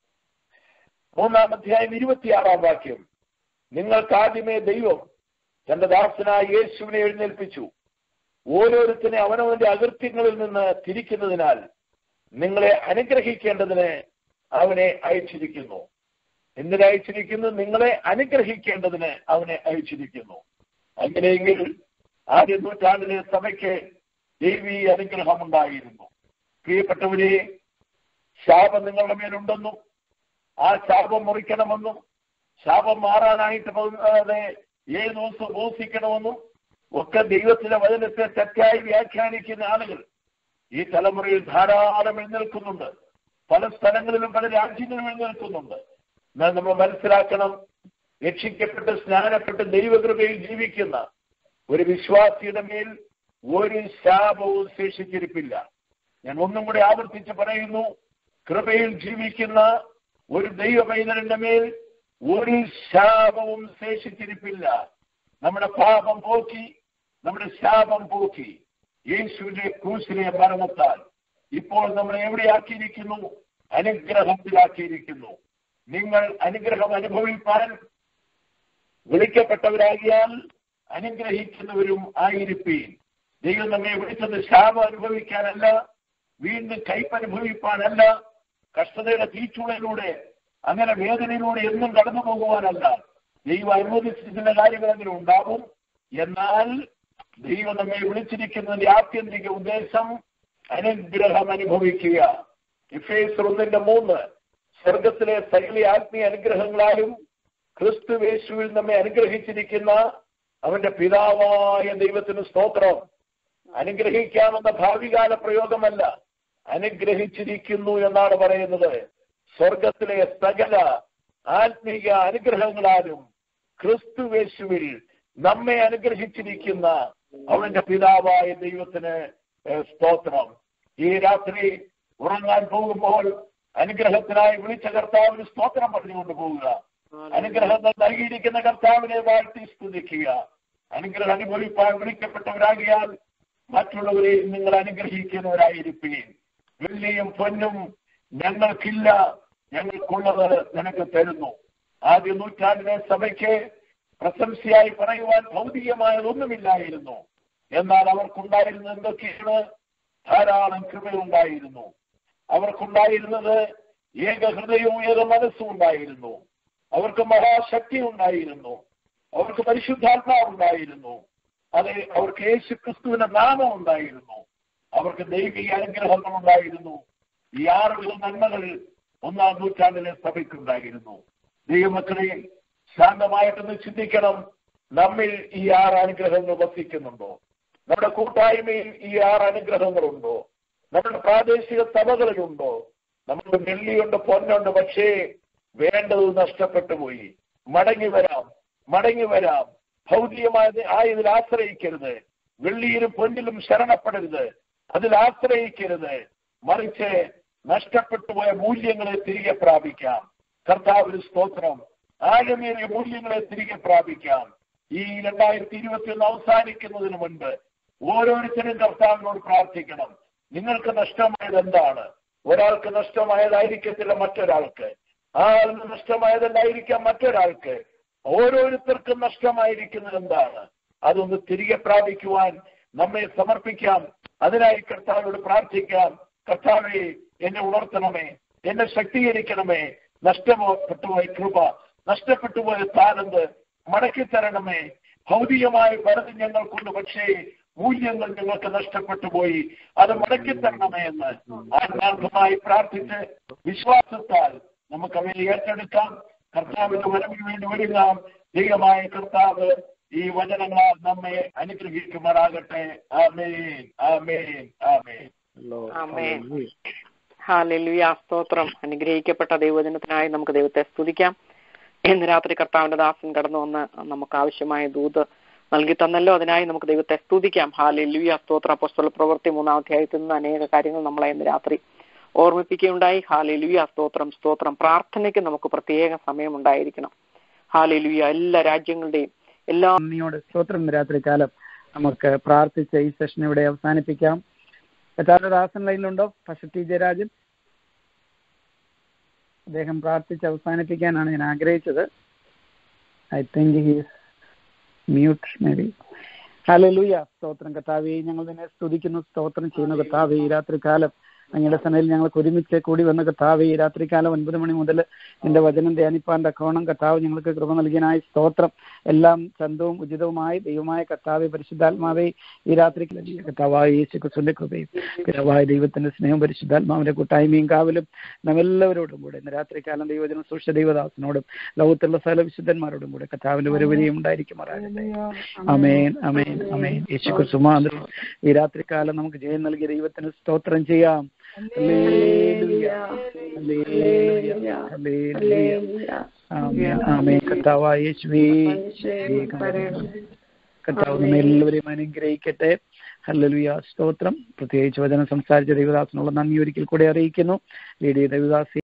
മൂന്നാം അധ്യായം ഇരുപത്തിയാറാം വാക്യം നിങ്ങൾക്ക് ആദ്യമേ ദൈവം തന്റെ ദാസനായ യേശുവിനെ എഴുന്നേൽപ്പിച്ചു ഓരോരുത്തരെ അവനവന്റെ അകൃത്യങ്ങളിൽ നിന്ന് തിരിക്കുന്നതിനാൽ നിങ്ങളെ അനുഗ്രഹിക്കേണ്ടതിന് അവനെ അയച്ചിരിക്കുന്നു എന്തിനയച്ചിരിക്കുന്നു നിങ്ങളെ അനുഗ്രഹിക്കേണ്ടതിന് അവനെ അയച്ചിരിക്കുന്നു അങ്ങനെയെങ്കിൽ ആദ്യ നൂറ്റാണ്ടിലെ സഭയ്ക്ക് ദൈവീ അനുഗ്രഹമുണ്ടായിരുന്നു പ്രിയപ്പെട്ടവരെ ശാപം നിങ്ങളുടെ മേലുണ്ടെന്നും ആ ശാപം മുറിക്കണമെന്നും ശാപം മാറാനായിട്ട് പോകാതെ ഏഴ് ദിവസം ഉപസിക്കണമെന്നും ഒക്കെ ദൈവത്തിന്റെ വചനത്തെ തെറ്റായി വ്യാഖ്യാനിക്കുന്ന ആളുകൾ ഈ തലമുറയിൽ ധാരാളം എഴുന്നേൽക്കുന്നുണ്ട് പല സ്ഥലങ്ങളിലും പല രാജ്യങ്ങളിലും എഴുന്നേൽക്കുന്നുണ്ട് എന്നാൽ നമ്മൾ മനസ്സിലാക്കണം രക്ഷിക്കപ്പെട്ട് സ്നാനപ്പെട്ട് ദൈവകൃപയിൽ ജീവിക്കുന്ന ഒരു വിശ്വാസിയുടെ മേൽ ഒരു ശാപവും ശേഷിച്ചിരിപ്പില്ല ഞാൻ ഒന്നും കൂടി ആവർത്തിച്ച് പറയുന്നു കൃപയിൽ ജീവിക്കുന്ന ഒരു ദൈവ പൈതലിന്റെ മേൽ ഒരു ശാപവും ശേഷിച്ചിരിപ്പില്ല നമ്മുടെ പാപം പോക്കി നമ്മുടെ ശാപം പോക്കി യേശുവിന്റെ ക്രൂശിലെ മരണത്താൽ ഇപ്പോൾ നമ്മളെ എവിടെയാക്കിയിരിക്കുന്നു അനുഗ്രഹത്തിലാക്കിയിരിക്കുന്നു നിങ്ങൾ അനുഗ്രഹം അനുഭവിപ്പാൻ വിളിക്കപ്പെട്ടവരാകിയാൽ അനുഗ്രഹിക്കുന്നവരും ആയിരിപ്പീൻ ദൈവം നമ്മെ വിളിച്ചത് ശാപം അനുഭവിക്കാനല്ല വീണ്ടും കയ്പ് അനുഭവിപ്പാനല്ല കഷ്ടതയുടെ തീച്ചുളയിലൂടെ അങ്ങനെ വേദനയിലൂടെ എന്നും കടന്നു പോകുവാനല്ല ദൈവം അനുവദിച്ചിരിക്കുന്ന കാര്യങ്ങൾ അങ്ങനെ ഉണ്ടാവും എന്നാൽ ദൈവം നമ്മെ വിളിച്ചിരിക്കുന്നതിന്റെ ആത്യന്തിക ഉദ്ദേശം അനുഗ്രഹം അനുഭവിക്കുക ഇഫേസ് ഒന്നിന്റെ മൂന്ന് സ്വർഗത്തിലെ സകല ആത്മീയ അനുഗ്രഹങ്ങളാലും ക്രിസ്തു യേശുവിൽ നമ്മെ അനുഗ്രഹിച്ചിരിക്കുന്ന അവന്റെ പിതാവായ ദൈവത്തിന് സ്തോത്രം അനുഗ്രഹിക്കാമെന്ന ഭാവികാല പ്രയോഗമല്ല അനുഗ്രഹിച്ചിരിക്കുന്നു എന്നാണ് പറയുന്നത് സ്വർഗത്തിലെ സകല ആത്മീയ അനുഗ്രഹങ്ങളാലും ക്രിസ്തുവേശുവിൽ നമ്മെ അനുഗ്രഹിച്ചിരിക്കുന്ന അവന്റെ പിതാവായ ദൈവത്തിന് ഏഹ്, സ്തോത്രം ഈ രാത്രി ഉറങ്ങാൻ പോകുമ്പോൾ അനുഗ്രഹത്തിനായി വിളിച്ച കർത്താവിന് സ്തോത്രം പറഞ്ഞുകൊണ്ട് പോവുക അനുഗ്രഹങ്ങൾ നൽകിയിരിക്കുന്ന കർത്താവിനെ വാഴ്ത്തി സ്തുതിക്കുക അനുഗ്രഹം അനുഭവിപ്പാൻ വിളിക്കപ്പെട്ടവരാകിയാൽ മറ്റുള്ളവരെ നിങ്ങൾ അനുഗ്രഹിക്കുന്നവരായിരിക്കുകയും വെള്ളിയും പൊന്നും ഞങ്ങൾക്കില്ല ഞങ്ങൾക്കുള്ളത് നിനക്ക് തരുന്നു ആദ്യ നൂറ്റാണ്ടിലെ സഭയ്ക്ക് പ്രശംസയായി പറയുവാൻ ഭൗതികമായതൊന്നുമില്ലായിരുന്നു എന്നാൽ അവർക്കുണ്ടായിരുന്നത് എന്തൊക്കെയാണ് ധാരാളം കൃപയുണ്ടായിരുന്നു അവർക്കുണ്ടായിരുന്നത് ഏക ഹൃദയവും ഏക മനസ്സും ഉണ്ടായിരുന്നു അവർക്ക് മഹാശക്തി ഉണ്ടായിരുന്നു അവർക്ക് പരിശുദ്ധാത്മാവ് ഉണ്ടായിരുന്നു അതെ അവർക്ക് യേശു ക്രിസ്തുവിന്റെ നാമം ഉണ്ടായിരുന്നു അവർക്ക് ദൈവിക അനുഗ്രഹങ്ങൾ ഉണ്ടായിരുന്നു ഈ ആറുവിധ നന്മകൾ ഒന്നാം നൂറ്റാണ്ടിലെ സഭയ്ക്കുണ്ടായിരുന്നു ദൈവമക്കളെ ശാന്തമായിട്ടൊന്ന് ചിന്തിക്കണം നമ്മിൽ ഈ ആറ് അനുഗ്രഹങ്ങൾ വസിക്കുന്നുണ്ടോ നമ്മുടെ കൂട്ടായ്മയിൽ ഈ ആറ് അനുഗ്രഹങ്ങളുണ്ടോ നമ്മുടെ പ്രാദേശിക സഭകളിലുണ്ടോ നമുക്ക് വെള്ളിയുണ്ട് പൊന്നുണ്ട് പക്ഷേ വേണ്ടത് നഷ്ടപ്പെട്ടു പോയി മടങ്ങി വരാം മടങ്ങി വരാം ഭൗതികമായ ആയതിൽ ആശ്രയിക്കരുത് വെള്ളിയിലും പൊന്നിലും ശരണപ്പെടരുത് അതിൽ ആശ്രയിക്കരുത് മറിച്ച് നഷ്ടപ്പെട്ടു പോയ മൂല്യങ്ങളെ തിരികെ പ്രാപിക്കാം കർത്താവിന് സ്തോത്രം ആഴമേറിയ മൂല്യങ്ങളെ തിരികെ പ്രാപിക്കാം ഈ രണ്ടായിരത്തി ഇരുപത്തിയൊന്ന് അവസാനിക്കുന്നതിന് മുൻപ് ഓരോരുത്തരും കർത്താവിനോട് പ്രാർത്ഥിക്കണം നിങ്ങൾക്ക് നഷ്ടമായത് എന്താണ് ഒരാൾക്ക് നഷ്ടമായതായിരിക്കത്തില്ല മറ്റൊരാൾക്ക് ആളിന് നഷ്ടമായതല്ലായിരിക്കാം മറ്റൊരാൾക്ക് ഓരോരുത്തർക്കും നഷ്ടമായിരിക്കുന്നത് എന്താണ് അതൊന്ന് തിരികെ പ്രാപിക്കുവാൻ നമ്മെ സമർപ്പിക്കാം അതിനായി കർത്താവിനോട് പ്രാർത്ഥിക്കാം കർത്താവെ എന്നെ ഉണർത്തണമേ എന്നെ ശക്തീകരിക്കണമേ നഷ്ടപ്പെട്ടുപോയ കൃപ നഷ്ടപ്പെട്ടുപോയ താനന്ത് മടക്കി തരണമേ ഭൗതികമായ പലതും ഞങ്ങൾക്കുണ്ട് പക്ഷേ മൂല്യങ്ങൾ ഞങ്ങൾക്ക് നഷ്ടപ്പെട്ടു പോയി അത് മടക്കി തരണമേ എന്ന് ആത്മാർത്ഥമായി പ്രാർത്ഥിച്ച് വിശ്വാസത്താൽ നമുക്ക് അവയെ ഏറ്റെടുക്കാം കർത്താവിന്റെ വരവിന് വേണ്ടി ഒരുങ്ങാം ദൈവമായ കർത്താവ് ഈ വചനങ്ങളാൽ നമ്മെ അനുഗ്രഹിക്കുമാറാകട്ടെ ആമേൻ ആമേൻ ആമേൻ ആമേൻ ഹാലലുയ സ്തോത്രം അനുഗ്രഹിക്കപ്പെട്ട ദൈവദിനത്തിനായി നമുക്ക് ദൈവത്തെ സ്തുതിക്കാം ഇന്ന് രാത്രി കർത്താവിന്റെ ദാസൻ കടന്നു വന്ന് നമുക്ക് ആവശ്യമായ ദൂത് നൽകി തന്നല്ലോ അതിനായി നമുക്ക് ദൈവത്തെ സ്തുതിക്കാം ഹാലലുയ സ്തോത്ര അപ്പോസ്തല പ്രവൃത്തി മൂന്നാം അധ്യായത്തിൽ നിന്ന് അനേക കാര്യങ്ങൾ നമ്മളെ ഇന്ന് രാത്രി ഓർമ്മിപ്പിക്കുകയുണ്ടായി ഹാലലുയ സ്തോത്രം സ്തോത്രം പ്രാർത്ഥനയ്ക്ക് നമുക്ക് പ്രത്യേക സമയമുണ്ടായിരിക്കണം ഹാലലുയ എല്ലാ രാജ്യങ്ങളുടെയും എല്ലാ നന്ദിയോട് സ്തോത്രം ഇന്ന് രാത്രികാലം നമുക്ക് പ്രാർത്ഥിച്ച് ഈ സെഷൻ ഇവിടെ അവസാനിപ്പിക്കാം കർത്താവിന്റെ ദാസൻ ലൈനിലുണ്ടോ പക്ഷെ ടി ജയരാജൻ അദ്ദേഹം പ്രാർത്ഥിച്ച് അവസാനിപ്പിക്കാനാണ് ഞാൻ ആഗ്രഹിച്ചത് I think he's mute maybe ഹല്ലേലൂയ സ്തോത്രം കർത്താവെ ഞങ്ങൾ നിന്നെ സ്തുതിക്കുന്നു സ്തോത്രം ചെയ്യുന്നു കർത്താവെ ഈ രാത്രികാലം അങ്ങയുടെ സനയിൽ ഞങ്ങൾക്ക് ഒരുമിച്ച് കൂടി വന്ന കർത്താവ് ഈ രാത്രികാലം ഒൻപത് മണി മുതൽ നിന്റെ വചനം ധ്യാനിപ്പാൻ തക്കോണം കർത്താവ് ഞങ്ങൾക്ക് കൃപ നൽകിയനായി സ്തോത്രം എല്ലാം ചന്തവും ഉചിതവുമായി ദൈവമായ കർത്താവെ പരിശുദ്ധാത്മാവെ ഈ രാത്രി കർത്താവായ യേശു ക്രിസ്തുവിന്റെ കൃപയും പിതാവായ ദൈവത്തിന്റെ സ്നേഹവും പരിശുദ്ധാത്മാവിന്റെ കൂട്ടായ്മയും കാവലും നമ്മെല്ലാവരോടും കൂടെ ഇന്ന് രാത്രികാലം ദൈവജനം സൂക്ഷ്മ ദൈവദാസനോടും ലോകത്തുള്ള സകല വിശുദ്ധന്മാരോടും കൂടെ കർത്താവിന്റെ വരുവരിയും ഉണ്ടായിരിക്കുമാറാകട്ടെ അമേൻ അമേൻ അമേൻ യേശു ക്രിസ്തുമാതൃ ഈ രാത്രികാലം നമുക്ക് ജയം നൽകിയ ദൈവത്തിന് സ്തോത്രം ചെയ്യാം ഹല്ലേലൂയ. ഹല്ലേലൂയ. ഹല്ലേലൂയ. ആമേൻ. ആമേൻ. കർത്താവായ യേശുവേ കർത്താവ് നമ്മെ എല്ലാവരെയും അനുഗ്രഹിക്കട്ടെ ഹല്ലേലൂയ സ്തോത്രം പ്രത്യേകിച്ച് വചനം സംസാരിച്ച ദൈവദാസനുള്ള നന്ദി ഒരിക്കൽ കൂടെ അറിയിക്കുന്നു ലേഡി ദൈവദാസി